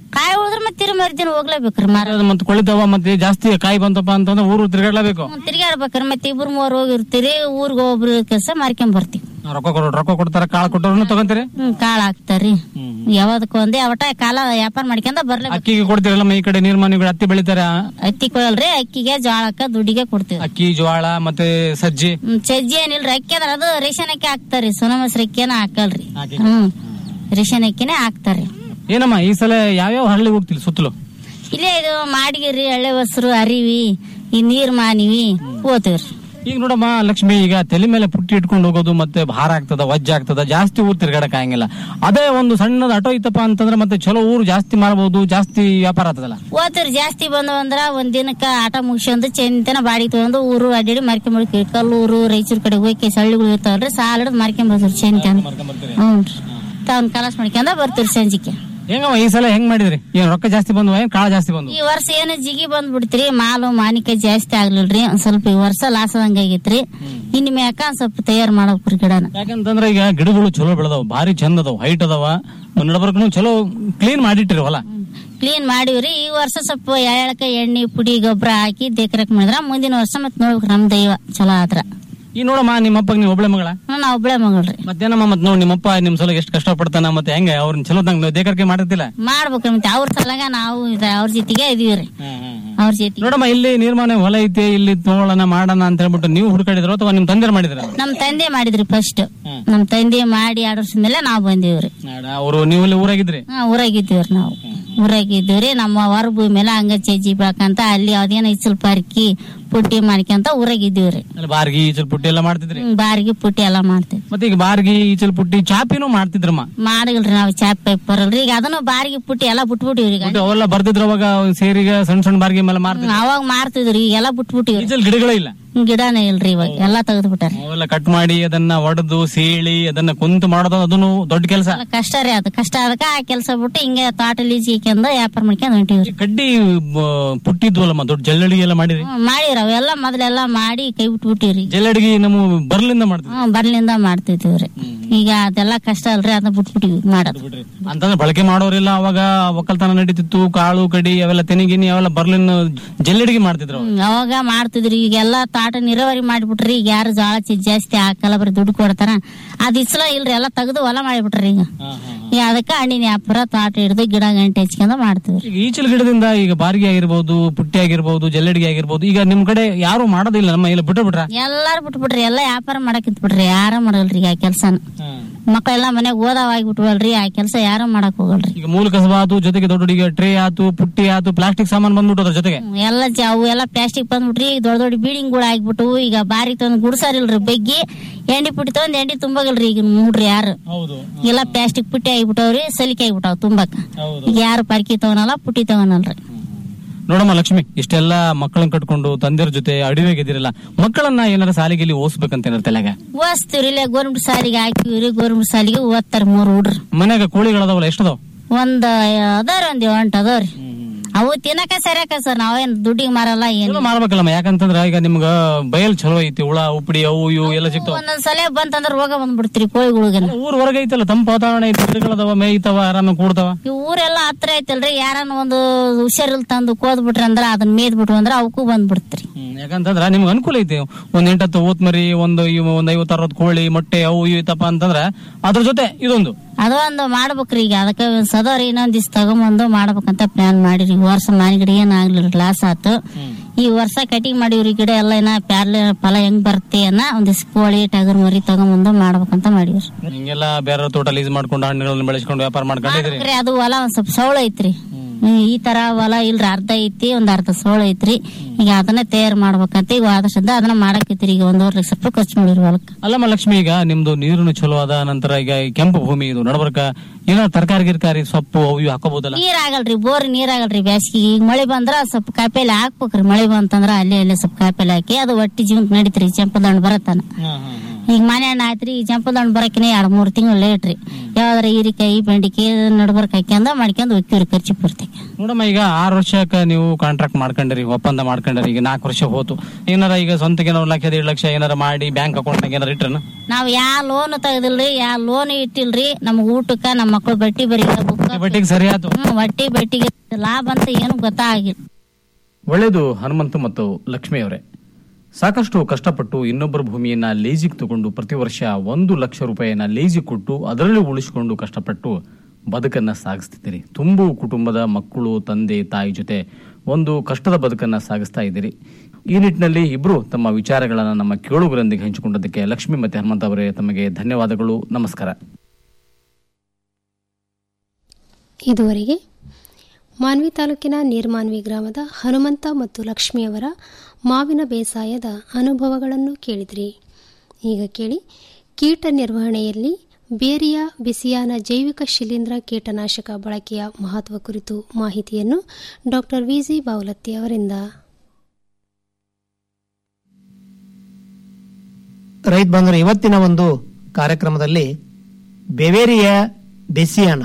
ಕಾಯಿ ಉಳಿದ್ರೆ ಮತ್ತೆ ತಿರು ಮರಿದಿನ ಹೋಗ್ಲೇಬೇಕ್ರಿ ಮಾರ ಮತ್ತೆ ಕೊಳಿತಾವ ಮತ್ತೆ ಜಾಸ್ತಿ ಕಾಯಿ ಬಂತಪ್ಪ ಅಂತಂದ್ರೆ ಊರು ತಿರ್ಗಾಡ್ಲೇಬೇಕು ತಿರ್ಗಾಡ್ಬೇಕ್ರಿ ಮತ್ತೆ ಇಬ್ರು ಮೂರ್ ಹೋಗಿರ್ತೀರಿ ಊರ್ಗ ಒಬ್ರು ಕೆಲಸ ಮಾಡ್ಕೊಂಡ್ ಬರ್ತೀವಿ ರೊಕ್ಕ ಕೊಡು ರೊಕ್ಕ ಕೊಡ್ತಾರ ಕಾಳು ಕೊಟ್ಟವ್ರನ್ನ ತಗೊಂತೀರಿ ಹ್ಮ್ ಕಾಳ ಹಾಕ್ತಾರಿ ಯಾವದಕ್ಕೂ ಒಂದೇ ಅವಟ ಕಾಲ ವ್ಯಾಪಾರ ಮಾಡ್ಕೊಂಡ ಬರ್ಲೇಬೇಕು ಅಕ್ಕಿಗೆ ಕೊಡ್ತೀರಲ್ಲ ಈ ಕಡೆ ನೀರ್ಮಾನಿಗಳು ಹತ್ತಿ ಬೆಳಿತಾರ ಅಕ್ಕಿ ಕೊಡಲ್ರಿ ಅಕ್ಕಿಗೆ ಜೋಳಕ್ಕ ದುಡ್ಡಿಗೆ ಕೊಡ್ತೀವಿ ಅಕ್ಕಿ ಜೋಳ ಮತ್ತೆ ಸಜ್ಜಿ ಹ್ಮ್, ಸಜ್ಜಿ ಏನಿಲ್ರಿ ಅಕ್ಕಿ ಅದ್ರ ಅದು ರೇಷನ್ ಅಕ್ಕಿ ಹಾಕ್ತಾರಿ ಸೋನಾ ಮಸೂರಿ ಅಕ್ಕಿನ ಹಾಕಲ್ರಿ ಹ್ಮ್ ರೇಷನ್ ಅಕ್ಕಿನೇ ಹಾಕ್ತಾರಿ ಏನಮ್ಮ ಈ ಸಲ ಯಾವ್ಯಾವ ಹಳ್ಳಿ ಹೋಗ್ತಿಲ್ಲ ಸುತ್ತಲೂ ಇಲ್ಲೇ ಇದು ಮಾಡಿಗಿರಿ ಹಳ್ಳೆ ಹೊಸರು ಅರಿವಿ ಈ ನೀರ್ ಮಾನಿವಿ ಹೋಗ್ತೀವ್ರಿ ಈಗ ನೋಡಮ್ಮ ಲಕ್ಷ್ಮಿ ಈಗ ತಲೆ ಮೇಲೆ ಪುಟ್ಟಿ ಇಟ್ಕೊಂಡು ಹೋಗೋದು ಮತ್ತೆ ಭಾರ ಆಗ್ತದ ವಜ್ಜೆ ಆಗ್ತದ ಜಾಸ್ತಿ ಊರ್ ತಿರ್ಗಾಡಕ್ ಆಗಂಗಿಲ್ಲ ಅದೇ ಒಂದು ಸಣ್ಣದ ಆಟೋ ಇತ್ತಪ್ಪ ಅಂತಂದ್ರೆ ಮತ್ತೆ ಚಲೋ ಊರು ಜಾಸ್ತಿ ಮಾರಬಹುದು ಜಾಸ್ತಿ ವ್ಯಾಪಾರ ಆಗ್ತದಲ್ಲ ಹೋಗ್ತೀವ್ರಿ ಜಾಸ್ತಿ ಬಂದು ಅಂದ್ರ ಒಂದ್ ದಿನಕ್ಕ ಆಟ ಮುಗಿಸ್ಕೊಂಡು ಚೆಂತನ ಬಾಡಿ ತಗೊಂಡು ಊರು ಅಡ್ಡಾಡಿ ಮಾರ್ಕೊಂಡ್ ಕಲ್ಲೂರು ರಾಯಚೂರ್ ಕಡೆ ಹೋಗಿ ಸಳ್ಳಿಗಳು ಇರ್ತಾವಲ್ರಿ ಸಾಲ ಹಿಡಿದು ಮಾರ್ಕೊಂಡ್ ಬರ್ತೀವಿ ಚೆಂತನ ಹ್ಞೂನ್ರಿ ತಾವ್ ಕಲಾಸ್ ಮಾಡ್ಕೊಂಡ ಬರ್ತೀವ್ರಿ ಸಂಜಿಕೆ ಹೆಂಗಮ್ಮ ಈ ಸಲ ಹೆಂಗ್ ಮಾಡಿದ್ರಿ ಏನ್ ರೊಕ್ಕ ಜಾಸ್ತಿ ಬಂದ್ವ ಏನ್ ಕಾಳ ಜಾಸ್ತಿ ಬಂದ್ವು ಈ ವರ್ಷ ಏನು ಜಿಗಿ ಬಂದ್ಬಿಡ್ತ್ರಿ ಮಾಲು ಮಾನಿಕಾಯಿ ಜಾಸ್ತಿ ಆಗ್ಲಿಲ್ರಿ ಒಂದ್ ಸ್ವಲ್ಪ ಈ ವರ್ಷ ಲಾಸ್ ಆದಂಗ ಆಗೈತ್ರಿ ಇನ್ ಮ್ಯಾಕ ಒಂದ್ ಸ್ವಲ್ಪ ತಯಾರು ಮಾಡ್ಬೇಕ್ರಿ ಗಿಡನ ಯಾಕಂತಂದ್ರೆ ಈಗ ಗಿಡಗಳು ಚಲೋ ಬೆಳೆದವ ಭಾರಿ ಚಂದ ಅದಾವ ಹೈಟ್ ಅದಾವ ನಡಬರ್ಕು ಚಲೋ ಕ್ಲೀನ್ ಮಾಡಿಟ್ಟಿರಿ ಹೊಲ ಕ್ಲೀನ್ ಮಾಡಿವ್ರಿ ಈ ವರ್ಷ ಸ್ವಲ್ಪ ಎಳಕ ಎಣ್ಣೆ ಪುಡಿ ಗೊಬ್ಬರ ಹಾಕಿ ದೇಕ್ರಕ್ ಮಾಡಿದ್ರ ಮುಂದಿನ ವರ್ಷ ಮತ್ ನೋಡ್ಬೇಕ್ರಿ ನಮ್ ದೈವ ಚಲೋ ಆದ್ರ ಈ ನೋಡಮ್ಮ ನಿಮ್ಮಪ್ಪ ನೀವು ಒಬ್ಳೆ ಮಗಳ ಹ್ಮ್, ನಾ ಒಬ್ಳೆ ಮಗಳ್ರಿ ಮತ್ತೇನಮ್ಮ ಮತ್ ನೋಡಿ ನಿಮ್ಮಪ್ಪ ನಿಮ್ ಸಲ ಎಷ್ಟು ಕಷ್ಟ ಪಡ್ತಾನ ಮತ್ತೆ ಹೆಂಗೆ ಅವ್ರನ್ನ ಚಲೋ ತಂಗ ದೇಕರ್ಕೆ ಮಾಡಿರ್ತಿಲ್ಲ ಮಾಡ್ಬೇಕ್ರಿ ಮತ್ತೆ ಅವ್ರ ಸಲಗ ನಾವು ಇದ- ಅವ್ರ ಜೊತೆಗೆ ಇದೀವ್ರಿ ಅವ್ರ ಜೊತೆಗೆ ನೋಡಮ್ಮ ಇಲ್ಲಿ ನಿರ್ಮಾಣ ಹೊಲ ಐತೆ ಇಲ್ಲಿ ತಗೊಳ್ಳೋಣ ಮಾಡೋಣ ಅಂತ ಹೇಳ್ಬಿಟ್ಟು ನೀವು ಹುಡುಕಾಡಿದ್ರು ಅಥವಾ ನಿಮ್ ತಂದೆ ಮಾಡಿದ್ರ ನಮ್ ತಂದೆ ಮಾಡಿದ್ರಿ ಫಸ್ಟ್ ನಮ್ ತಂದೆ ಮಾಡಿ ಎರಡು ವರ್ಷ ಮೇಲೆ ನಾವ್ ಬಂದಿವ್ರಿ ಅವರು ನೀವು ಇಲ್ಲಿ ಊರಾಗಿದ್ರಿ ಹಾ ಊರಾಗಿದ್ದೀವ್ರಿ ನಾವು ಊರಾಗಿದ್ದೀವ್ರಿ ನಮ್ಮ ಹೊರ ಭೂಮಿ ಮೇಲೆ ಹಂಗ ಚಜ್ಜಿ ಬೆಳ್ಕಂತ ಅಲ್ಲಿ ಅದೇನ ಇಚ್ಚಲ್ ಪಾರ್ಕಿ ಪುಟ್ಟಿ ಮಾಡ್ಕೊಂತ ಊರಾಗಿದ್ದೀವ್ರಿ ಅಲ್ಲಿ ಬಾರ್ಗಿ ಈಚಲ್ ಪುಟ್ಟಿ ಎಲ್ಲ ಮಾಡ್ತಿದ್ರಿ ಹ್ಮ್, ಬಾರಿಗೆ ಪುಟ್ಟಿ ಎಲ್ಲಾ ಮಾಡ್ತೀವಿ ಮತ್ತೆ ಈಗ ಬಾರ್ಗಿ ಈಚಲ್ ಪುಟ್ಟಿ ಚಾಪಿನೂ ಮಾಡ್ತಿದ್ರಮ್ಮ ಮಾಡಿಲ್ರಿ ನಾವು ಚಾಪ್ ಪೈಪ್ ಬರಲ್ರಿ ಈಗ ಅದನ್ನು ಬಾರಿಗೆ ಪುಟ್ಟಿ ಎಲ್ಲಾ ಬಿಟ್ಬಿಟ್ಟಿವ್ರಿ ಈಗ ಮತ್ತೆ ಅವೆಲ್ಲ ಬರ್ತಿದ್ರ ಅವಾಗ ಸೇರಿಗೆ ಸಣ್ಣ ಸಣ್ಣ ಬಾರ್ಗಿ ಮೇಲೆ ಮಾಡ್ತಿದ್ರು ಹ್ಮ್, ಅವಾಗ ಮಾರ್ತಿದ್ರಿ ಈಗ ಎಲ್ಲಾ ಬಿಟ್ಬಿಟ್ಟಿವ್ರಿ ಈಚಲ್ ಗಿಡಗಳೇ ಇಲ್ಲ ಗಿಡನೇ ಇಲ್ರಿ ಇವಾಗ ಎಲ್ಲಾ ತೆಗೆದು ಬಿಟ್ಟಾರ ಅವೆಲ್ಲ ಕಟ್ ಮಾಡಿ ಅದನ್ನ ಒಡೆದು ಸೀಳಿ ಅದನ್ನ ಕುಂತು ಮಾಡೋದು ಅದನ್ನು ದೊಡ್ಡ ಕೆಲಸ ಕಷ್ಟ ರೀ ಅದು ಕಷ್ಟ ಅದಕ್ಕ ಆ ಕೆಲಸ ಬಿಟ್ಟು ಹಿಂಗೆ ತೋಟ ಲೀಜಿಕೆಂದ ವ್ಯಾಪಾರ ಮಾಡ್ಕೊಂಡ್ ಹೊಂಟಿವ್ರಿ ಕಡ್ಡಿ ಬ- ಪುಟ್ಟಿದ್ವಲ್ಲಮ್ಮ ದೊಡ್ಡ ಜಲ್ಲಡಿಗೆ ಎಲ್ಲ ಮಾಡಿರಿ ಹ್ಮ್, ಮಾಡಿರ ಅವೆಲ್ಲ ಮೊದಲೆಲ್ಲ ಮಾಡಿ ಕೈ ಬಿಟ್ಬಿಟ್ಟಿವ್ರಿ ಜಲ್ಲಡಿಗೆ ನಮ್ಮ ಬರ್ಲಿಂದ ಮಾಡ್ತಿದ್ವಿ ಹ್ಮ್ ಬರ್ಲಿಂದ ಮಾಡ್ತಿದ್ವಿ ಈಗ ಅದೆಲ್ಲ ಕಷ್ಟ ಅಲ್ರಿ ಅದನ್ನ ಬಿಟ್ಬಿಟ್ಟಿವಿ ಮಾಡೋದು ಅಂತಂದ್ರೆ ಬಳಕೆ ಮಾಡೋರಿಲ್ಲ ಅವಾಗ ಒಕ್ಕಲ್ತನ ನಡೀತಿತ್ತು ಕಾಳು ಕಡಿ ಅವೆಲ್ಲ ತೆನಿಗಿನಿ ಅವೆಲ್ಲ ಬರ್ಲಿನ ಜಲ್ಲಡಿಗೆ ಮಾಡ್ತಿದ್ರು ಅವಾಗ. ಹ್ಮ್, ಅವಾಗ ಮಾಡ್ತಿದ್ರಿ ಈಗೆಲ್ಲ ತಾಟ ನೀರಾವರಿ ಮಾಡ್ಬಿಟ್ರಿ ಈಗ ಯಾರು ಜೋಳ ಚಿ- ಜಾಸ್ತಿ ಹಾಕಲ್ಲ ಬರೀ ದುಡ್ಡು ಕೊಡ್ತಾರ ಅದ್ ಇಸ್ಲ ಇಲ್ರಿ ಎಲ್ಲ ತೆಗ್ದು ಹೊಲ ಮಾಡಿಬಿಟ್ರಿ ಈಗ ಈಗ ಅದಕ್ಕ ಹಣ್ಣಿನ ವ್ಯಾಪಾರ ತೋಟ ಹಿಡ್ದು ಗಿಡ ಗಂಟೆ ಹಚ್ಕೊಂಡ ಮಾಡ್ತಿವ್ರಿ ಈಗ ಈಚಲ್ ಗಿಡದಿಂದ ಈಗ ಬಾರ್ಗಿ ಆಗಿರ್ಬೋದು ಪುಟ್ಟಿ ಆಗಿರ್ಬೋದು ಜಲ್ಲಡಿಗೆ ಆಗಿರ್ಬೋದು ಈಗ ನಿಮ್ ಕಡೆ ಯಾರು ಮಾಡೋದಿಲ್ಲ ನಮ್ಮ ಇಲ್ಲ ಬಿಟ್ಟು ಬಿಟ್ರ ಎಲ್ಲಾರು ಬಿಟ್ಬಿಟ್ರಿ ಎಲ್ಲ ವ್ಯಾಪಾರ ಮಾಡಕ್ ಬಿಟ್ರಿ ಯಾರ ಮಾಡಲ್ರಿ ಈಗ ಆ ಕೆಲ್ಸನ ಮಕ್ಕಳೆಲ್ಲ ಮನೆಗ್ ಓದಾವಾಗಿಬಿಟ್ವಲ್ರಿ ಆ ಕೆಲಸ ಯಾರು ಮಾಡಕ್ ಹೋಗಲ್ರಿ ಈಗ ಮೂಲ ಕಸಬ ಆತು ಜೊತೆಗೆ ದೊಡ್ಡ ಹುಡುಗಿ ಟ್ರೇ ಆತು ಪುಟ್ಟಿ ಆತು ಪ್ಲಾಸ್ಟಿಕ್ ಸಾಮಾನು ಬಂದ್ಬಿಟ್ಟು ಅದ್ರ ಜೊತೆಗೆ ಹ್ಮ್, ಎಲ್ಲ ಜ- ಅವು ಎಲ್ಲ ಪ್ಲಾಸ್ಟಿಕ್ ಬಂದ್ಬಿಟ್ರಿ ಈಗ ದೊಡ್ಡ ದೊಡ್ಡ ಬಿಲ್ಡಿಂಗ್ ಗಳು ಆಗ್ಬಿಟ್ಟು ಈಗ ಬಾರಿ ತಂದ್ ಗುಡ್ಸಾರಿಲ್ರಿ ಬೆಗ್ಗಿ ಎಂಡಿ ಪುಟ್ಟಿ ತಗೊಂಡ್ ಎಂಡಿ ತುಂಬಾಗಲ್ರಿ ಈಗ ನೋಡ್ರಿ ಯಾರು ಹೌದು ಎಲ್ಲ ಪ್ಲಾಸ್ಟಿಕ್ ಪುಟ್ಟಿ ಆಗಿಬಿಟ್ಟವ್ರಿ ಸಲಿಕೆ ಆಗಿಬಿಟ್ಟಾವ ತುಂಬಾಕ ಹೌದು. ಈಗ ಯಾರು ಪರ್ಕಿ ತಗೊನಲ್ಲ ಪುಟ್ಟಿ ತಗೊನಲ್ರಿ ನೋಡಮ್ಮ ಲಕ್ಷ್ಮಿ ಇಷ್ಟೆಲ್ಲ ಮಕ್ಕಳನ್ನ ಕಟ್ಕೊಂಡು ತಂದೆಯವ್ರ ಜೊತೆ ಅಡಿವೆಗೆ ಇದಿರಲ್ಲ ಮಕ್ಕಳನ್ನ ಏನಾರ ಸಾಲಿಗೆ ಇಲ್ಲಿ ಓದಿಸ್ಬೇಕಂತ ಏನಾರ ತಲೆಗ ಓದಿಸ್ತೀವ್ರಿ ಇಲ್ಲೇ ಗೋರ್ಮೆಂಟ್ ಸಾಲಿಗೆ ಹಾಕಿವ್ರಿ ಗೋರ್ಮೆಂಟ್ ಸಾಲಿಗೆ ಓದ್ತಾರ ಮೂರ್ ಹುಡ್ರು ಮನ್ಯಾಗ ಕೋಳಿಗಳದಾವಲ್ಲ ಎಷ್ಟದಾವ ಒಂದ್ ಅದಾರ ಒಂದ್ ಎಂಟು ಅದಾವ್ರಿ ಅವು ತಿನ್ನಕ ಸರಿಯಾಕ ಸರ್ ನಾವೇನ್ ದುಡ್ಡಿಗೆ ಮಾರಲ್ಲ ಏನ್ ಚಲೋ ಮಾಡ್ಬೇಕಲ್ಲಮ್ಮ ಯಾಕಂತಂದ್ರ ಈಗ ನಿಮ್ಗ ಬಯಲ್ ಚಲೋ ಐತಿ ಹುಳ ಉಪ್ಪಡಿ ಅವು ಇವು ಎಲ್ಲ ಸಿಗ್ತಾವ ಒಂದೊಂದ್ ಸಲ ಬಂತಂದ್ರ ರೋಗ ಬಂದ್ಬಿಡ್ತೀರಿ ಕೋಳಿಗಳಿಗೆಲ್ಲ ಊರ್ ಹೊರಗೆ ಐತಲ್ಲ ತಂಪ ವಾತಾವರಣ ಐತಿ ಗಿಡಗಳದಾವ ಮೇಯ್ತಾವ ಆರಾಮಾಗಿ ಕೂಡ್ತಾವ ಈ ಊರೆಲ್ಲ ಹತ್ರ ಐತಲ್ರಿ ಯಾರನ್ನ ಒಂದು ಹುಷಾರಿಲ್ ತಂದು ಕೋದ್ ಬಿಟ್ರಿ ಅಂದ್ರ ಅದನ್ನ ಮೇದ್ ಬಿಟ್ರು ಅಂದ್ರ ಅವಕ್ಕೂ ಬಂದ್ಬಿಡ್ತ್ರಿ ಯಾಕಂತಂದ್ರ ನಿಮ್ಗೆ ಅನುಕೂಲ ಐತಿ ಒಂದ್ ಎಂಟತ್ತು ಓತ್ ಮರಿ ಒಂದು ಇವು ಒಂದ್ ಐವತ್ ಅರವತ್ ಕೋಳಿ ಮೊಟ್ಟೆ ಅವು ಇವು ಐತಪ್ಪ ಅಂತಂದ್ರ ಅದ್ರ ಜೊತೆ ಇದೊಂದು ಅದೊಂದು ಮಾಡ್ಬೇಕ್ರಿ ಈಗ ಅದಕ್ಕೆ ಸದೋರಿ ಇನ್ನೊಂದ್ ದಿವ್ಸ ತಗೊಂಬಂದು ಮಾಡ್ಬೇಕಂತ ಪ್ಲಾನ್ ಮಾಡಿರಿ ಈ ವರ್ಷ ಮಾನಿಗಿಡ ಏನ್ ಆಗ್ಲಿಲ್ಲ ಲಾಸ್ ಆತು ಈ ವರ್ಷ ಕಟಿಂಗ್ ಮಾಡಿವ್ರಿ ಗಿಡ ಎಲ್ಲ ಏನ ಪ್ಯಾರ್ಲೆ ಫಲ ಹೆಂಗ್ ಬರುತ್ತೆ ಅನ್ನ ಒಂದಿವ್ಸ ಕೋಳಿ ಟಗರ್ ಮರಿ ತಗೊಂಬಂದು ಮಾಡ್ಬೇಕಂತ ಮಾಡಿವ್ರಿ ಹಿಂಗೆಲ್ಲ ಬೇರೆ ತೋಟ ಲೀಸ್ ಮಾಡ್ಕೊಂಡು ಹಣ್ಣುಗಳನ್ನ ಬೆಳೆಸ್ಕೊಂಡು ವ್ಯಾಪಾರ ಮಾಡ್ಕೊಂಡಿದ್ರಿ ಮಾಡ್ಬೇಕ್ರಿ, ಅದು ಹೊಲ ಒಂದ್ ಸ್ವಲ್ಪ ಸೌಳ ಐತ್ರಿ ಹ್ಮ್, ಈ ತರ ಹೊಲ ಇಲ್ರಿ ಅರ್ಧ ಐತಿ ಒಂದ್ ಅರ್ಧ ಸೋಳ ಐತ್ರಿ ಈಗ ಅದನ್ನ ತಯಾರು ಮಾಡ್ಬೇಕಂತ ಈಗ ಆದಷ್ಟದ ಅದನ್ನ ಮಾಡಕೈತ್ರಿ ಈಗ ಒಂದೂವರೆ ಲಕ್ಷ ರೂಪಾಯಿ ಖರ್ಚು ಮಾಡಿರಿ ಹೊಲಕ್ಕ ಅಲ್ಲಮ್ಮ ಲಕ್ಷ್ಮಿ ಈಗ ನಿಮ್ದು ನೀರಿನ ಚಲೋ ಅದ ನಂತರ ಈಗ ಈ ಕೆಂಪು ಭೂಮಿ ಇದು ನಡಬರ್ಕ ಏನಾರ ತರಕಾರಿ ಗಿರ್ಕಾರಿ ಸೊಪ್ಪು ಅವು ಇವು ಹಾಕೋಬಹುದಲ್ಲ ನೀರ್ ಆಗಲ್ರಿ ಬೋರ್ ನೀರ್ ಆಗಲ್ರಿ ಬ್ಯಾಸ್ಗಿ ಈಗ ಮಳೆ ಬಂದ್ರ ಸ್ವಲ್ಪ ಕಾಯಿಪಲ್ಲೆ ಹಾಕ್ಬೇಕ್ರಿ ಮಳೆ ಬಂತಂದ್ರ ಅಲ್ಲೇ ಅಲ್ಲೇ ಸ್ವಲ್ಪ ಕಾಯಿಪಲ್ಲೆ ಹಾಕಿ ಅದು ಒಟ್ಟಿ ಜೀವನಕ್ಕೆ ನಡೀತ್ರಿ ಚೆಂಪದಂಡ್ ಬರತ್ತಾನ ಈಗ ಮನೆ ಹಣ್ಣು ಆಯ್ತ್ರಿ ಈ ಜಂಪದ ಹಣ್ಣು ಬರಕಿನ ಎರಡ್ ಮೂರ್ ತಿಂಗಳು ಲೇಟ್ ರೀ ಯಾವ್ದಾರ ಹೀರಿಕಾಯಿ ಬೆಂಡಿಕಾಯಿ ನಡ್ಬರ್ಕ್ ಹಾಕ್ಯಂದ ಮಾಡ್ಕೊಂಡ್ ಹೋಗ್ತೀವ್ರಿ ಖರ್ಚು ಪೂರ್ತಿ ನೋಡಮ್ಮ ಈಗ ಆರು ವರ್ಷಕ್ಕೆ ನೀವು ಕಾಂಟ್ರಾಕ್ಟ್ ಮಾಡ್ಕೊಂಡ್ರಿ ಒಪ್ಪಂದ ಮಾಡ್ಕೊಂಡ್ರಿ ಈಗ ನಾಲ್ಕು ವರ್ಷ ಹೋತು ಏನಾರ ಈಗ ಸ್ವಂತಕ್ಕೆ ಏನಾರ ಲಕ್ಷ ಎರಡು ಲಕ್ಷ ಏನಾರ ಮಾಡಿ ಬ್ಯಾಂಕ್ ಅಕೌಂಟ್ನಾಗ ಏನಾರ ಇಟ್ರನ ನಾವ್ ಯಾ ಲೋನ್ ತೆಗದಿಲ್ರಿ ಯಾ ಲೋನ್ ಇಟ್ಟಿಲ್ರಿ ನಮ್ ಊಟಕ್ಕ ನಮ್ಮ ಮಕ್ಳು ಬಟ್ಟಿ ಬರೀ ಬಟ್ಟಿಗೆ ಸರಿ ಆಯ್ತು ಹ್ಮ್ ಬಟ್ಟಿ ಬಟ್ಟಿಗೆ ಲಾಭ ಅಂತ ಏನು ಗೊತ್ತಾಗಿಲ್ಲ ಒಳ್ಳೆಯದು ಹನುಮಂತು ಮತ್ತು ಲಕ್ಷ್ಮಿ ಅವರೇ ಸಾಕಷ್ಟು ಕಷ್ಟಪಟ್ಟು ಇನ್ನೊಬ್ಬರ ಭೂಮಿಯನ್ನ ಲೇಜಿಗೆ ತಗೊಂಡು ಪ್ರತಿ ವರ್ಷ ಒಂದು ಲಕ್ಷ ರೂಪಾಯಿಯನ್ನ ಲೇಜಿಗೆ ಕೊಟ್ಟು ಅದರಲ್ಲಿ ಉಳಿಸಿಕೊಂಡು ಕಷ್ಟಪಟ್ಟು ಬದುಕನ್ನ ಸಾಗಿಸ್ತಿದ್ದೀರಿ ತುಂಬು ಕುಟುಂಬದ ಮಕ್ಕಳು ತಂದೆ ತಾಯಿ ಜೊತೆ ಒಂದು ಕಷ್ಟದ ಬದುಕನ್ನ ಸಾಗಿಸ್ತಾ ಇದ್ದೀರಿ ಈ ನಿಟ್ಟಿನಲ್ಲಿ ಇಬ್ರು ತಮ್ಮ ವಿಚಾರಗಳನ್ನ ನಮ್ಮ ಕೇಳುಗರೊಂದಿಗೆ ಹಂಚಿಕೊಂಡದಕ್ಕೆ ಲಕ್ಷ್ಮಿ ಮತ್ತೆ ಹನುಮಂತ ಅವರೇ ತಮಗೆ ಧನ್ಯವಾದಗಳು ನಮಸ್ಕಾರ ಇದುವರೆಗೆ ಮಾನ್ವಿ ತಾಲೂಕಿನ ನೀರ್ಮಾನ್ವಿ ಗ್ರಾಮದ ಹನುಮಂತ ಮತ್ತು ಲಕ್ಷ್ಮಿಯವರ ಮಾವಿನ ಬೇಸಾಯದ ಅನುಭವಗಳನ್ನು ಕೇಳಿದ್ರಿ ಈಗ ಕೇಳಿ ಕೀಟ ನಿರ್ವಹಣೆಯಲ್ಲಿ ಬೇರಿಯ ಬಿಸಿಯಾನ ಜೈವಿಕ ಶಿಲೀಂಧ್ರ ಕೀಟನಾಶಕ ಬಳಕೆಯ ಮಹತ್ವ ಕುರಿತು ಮಾಹಿತಿಯನ್ನು ಡಾಕ್ಟರ್ ವಿಜಿ ಬಾವಲತ್ತಿ ಅವರಿಂದ ರೈತ ಬಂಧುರು ಇವತ್ತಿನ ಒಂದು ಕಾರ್ಯಕ್ರಮದಲ್ಲಿ ಬೆವೇರಿಯ ಬೆಸಿಯಾನ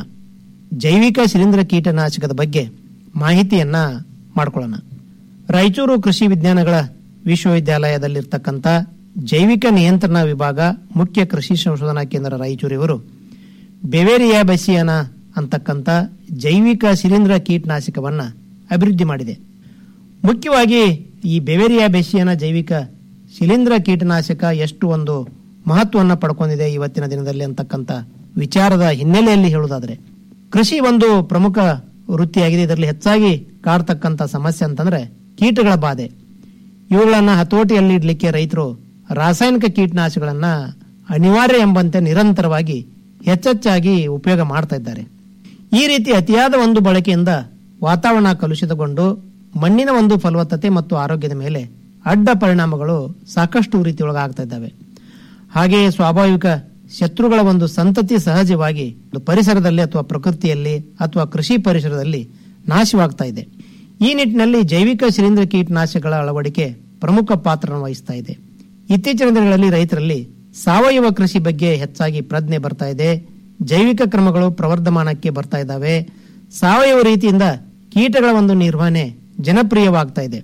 ಜೈವಿಕ ಶಿಲೀಂಧ್ರ ಕೀಟನಾಶಕದ ಬಗ್ಗೆ ಮಾಹಿತಿಯನ್ನ ಮಾಡ್ಕೊಳ್ಳೋಣ ರಾಯಚೂರು ಕೃಷಿ ವಿಜ್ಞಾನಗಳ ವಿಶ್ವವಿದ್ಯಾಲಯದಲ್ಲಿರ್ತಕ್ಕಂಥ ಜೈವಿಕ ನಿಯಂತ್ರಣ ವಿಭಾಗ ಮುಖ್ಯ ಕೃಷಿ ಸಂಶೋಧನಾ ಕೇಂದ್ರ ರಾಯಚೂರು ಇವರು ಬೆವೇರಿಯಾ ಬೆಸಿಯಾನ ಅಂತಕ್ಕಂಥ ಜೈವಿಕ ಶಿಲೀಂಧ್ರ ಕೀಟನಾಶಕವನ್ನ ಅಭಿವೃದ್ಧಿ ಮಾಡಿದೆ ಮುಖ್ಯವಾಗಿ ಈ ಬೆವೇರಿಯಾ ಬೆಸಿಯಾನ ಜೈವಿಕ ಶಿಲೀಂಧ್ರ ಕೀಟನಾಶಕ ಎಷ್ಟು ಒಂದು ಮಹತ್ವವನ್ನು ಪಡ್ಕೊಂಡಿದೆ ಇವತ್ತಿನ ದಿನದಲ್ಲಿ ಅಂತಕ್ಕಂಥ ವಿಚಾರದ ಹಿನ್ನೆಲೆಯಲ್ಲಿ ಹೇಳುವುದಾದ್ರೆ ಕೃಷಿ ಒಂದು ಪ್ರಮುಖ ವೃತ್ತಿಯಾಗಿದೆ ಇದರಲ್ಲಿ ಹೆಚ್ಚಾಗಿ ಕಾಡ್ತಕ್ಕಂಥ ಸಮಸ್ಯೆ ಅಂತಂದ್ರೆ ಕೀಟಗಳ ಬಾಧೆ ಇವುಗಳನ್ನ ಹತೋಟಿಯಲ್ಲಿ ಇಡ್ಲಿಕ್ಕೆ ರೈತರು ರಾಸಾಯನಿಕ ಕೀಟನಾಶಕಗಳನ್ನ ಅನಿವಾರ್ಯ ಎಂಬಂತೆ ನಿರಂತರವಾಗಿ ಹೆಚ್ಚೆಚ್ಚಾಗಿ ಉಪಯೋಗ ಮಾಡ್ತಾ ಇದ್ದಾರೆ ಈ ರೀತಿ ಅತಿಯಾದ ಒಂದು ಬಳಕೆಯಿಂದ ವಾತಾವರಣ ಕಲುಷಿತಗೊಂಡು ಮಣ್ಣಿನ ಒಂದು ಫಲವತ್ತತೆ ಮತ್ತು ಆರೋಗ್ಯದ ಮೇಲೆ ಅಡ್ಡ ಪರಿಣಾಮಗಳು ಸಾಕಷ್ಟು ರೀತಿಯೊಳಗಾಗ್ತಾ ಇದ್ದಾವೆ ಹಾಗೆಯೇ ಸ್ವಾಭಾವಿಕ ಶತ್ರುಗಳ ಒಂದು ಸಂತತಿ ಸಹಜವಾಗಿ ಪರಿಸರದಲ್ಲಿ ಅಥವಾ ಪ್ರಕೃತಿಯಲ್ಲಿ ಅಥವಾ ಕೃಷಿ ಪರಿಸರದಲ್ಲಿ ನಾಶವಾಗ್ತಾ ಇದೆ ಈ ನಿಟ್ಟಿನಲ್ಲಿ ಜೈವಿಕ ಶಿಲೀಂಧ್ರ ಕೀಟನಾಶಕಗಳ ಅಳವಡಿಕೆ ಪ್ರಮುಖ ಪಾತ್ರವನ್ನು ವಹಿಸ್ತಾ ಇದೆ ಇತ್ತೀಚಿನ ದಿನಗಳಲ್ಲಿ ರೈತರಲ್ಲಿ ಸಾವಯವ ಕೃಷಿ ಬಗ್ಗೆ ಹೆಚ್ಚಾಗಿ ಪ್ರಜ್ಞೆ ಬರ್ತಾ ಇದೆ ಜೈವಿಕ ಕ್ರಮಗಳು ಪ್ರವರ್ಧಮಾನಕ್ಕೆ ಬರ್ತಾ ಇದ್ದಾವೆ ಸಾವಯವ ರೀತಿಯಿಂದ ಕೀಟಗಳ ಒಂದು ನಿರ್ವಹಣೆ ಜನಪ್ರಿಯವಾಗ್ತಾ ಇದೆ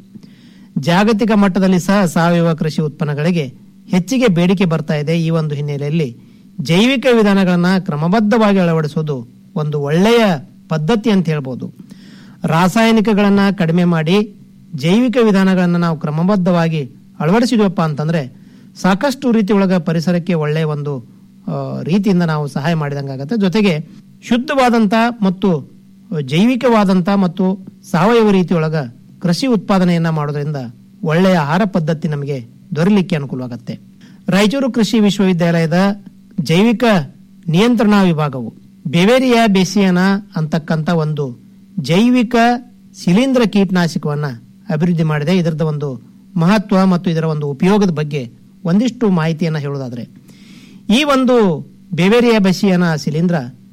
ಜಾಗತಿಕ ಮಟ್ಟದಲ್ಲಿ ಸಹ ಸಾವಯವ ಕೃಷಿ ಉತ್ಪನ್ನಗಳಿಗೆ ಹೆಚ್ಚಿಗೆ ಬೇಡಿಕೆ ಬರ್ತಾ ಇದೆ ಈ ಒಂದು ಹಿನ್ನೆಲೆಯಲ್ಲಿ ಜೈವಿಕ ವಿಧಾನಗಳನ್ನ ಕ್ರಮಬದ್ಧವಾಗಿ ಅಳವಡಿಸುವುದು ಒಂದು ಒಳ್ಳೆಯ ಪದ್ಧತಿ ಅಂತ ಹೇಳ್ಬೋದು ರಾಸಾಯನಿಕಗಳನ್ನ ಕಡಿಮೆ ಮಾಡಿ ಜೈವಿಕ ವಿಧಾನಗಳನ್ನ ನಾವು ಕ್ರಮಬದ್ಧವಾಗಿ ಅಳವಡಿಸಿದ್ವಪ್ಪ ಅಂತಂದ್ರೆ ಸಾಕಷ್ಟು ರೀತಿ ಒಳಗ ಪರಿಸರಕ್ಕೆ ಒಳ್ಳೆಯ ಒಂದು ಆ, ರೀತಿಯಿಂದ ನಾವು ಸಹಾಯ ಮಾಡಿದಂಗಾಗತ್ತೆ ಜೊತೆಗೆ ಶುದ್ಧವಾದಂತ ಮತ್ತು ಜೈವಿಕವಾದಂತ ಮತ್ತು ಸಾವಯವ ರೀತಿಯೊಳಗ ಕೃಷಿ ಉತ್ಪಾದನೆಯನ್ನ ಮಾಡೋದ್ರಿಂದ ಒಳ್ಳೆಯ ಆಹಾರ ಪದ್ಧತಿ ನಮಗೆ ದೊರೆಯಲಿಕ್ಕೆ ಅನುಕೂಲವಾಗುತ್ತೆ ರಾಯಚೂರು ಕೃಷಿ ವಿಶ್ವವಿದ್ಯಾಲಯದ ಜೈವಿಕ ನಿಯಂತ್ರಣಾ ವಿಭಾಗವು ಬೆವೇರಿಯಾ ಬೇಸಿಯಾನ ಅಂತಕ್ಕಂಥ ಒಂದು ಜೈವಿಕ ಶಿಲೀಂಧ್ರ ಕೀಟನಾಶಕವನ್ನ ಅಭಿವೃದ್ಧಿ ಮಾಡಿದೆ ಇದರದ ಒಂದು ಮಹತ್ವ ಮತ್ತು ಇದರ ಒಂದು ಉಪಯೋಗದ ಬಗ್ಗೆ ಒಂದಿಷ್ಟು ಮಾಹಿತಿಯನ್ನ ಹೇಳುವುದಾದ್ರೆ ಈ ಒಂದು ಬೆವೇರಿಯಾ ಬೆಸಿಯನ ಶಿಲೀಂಧ್ರ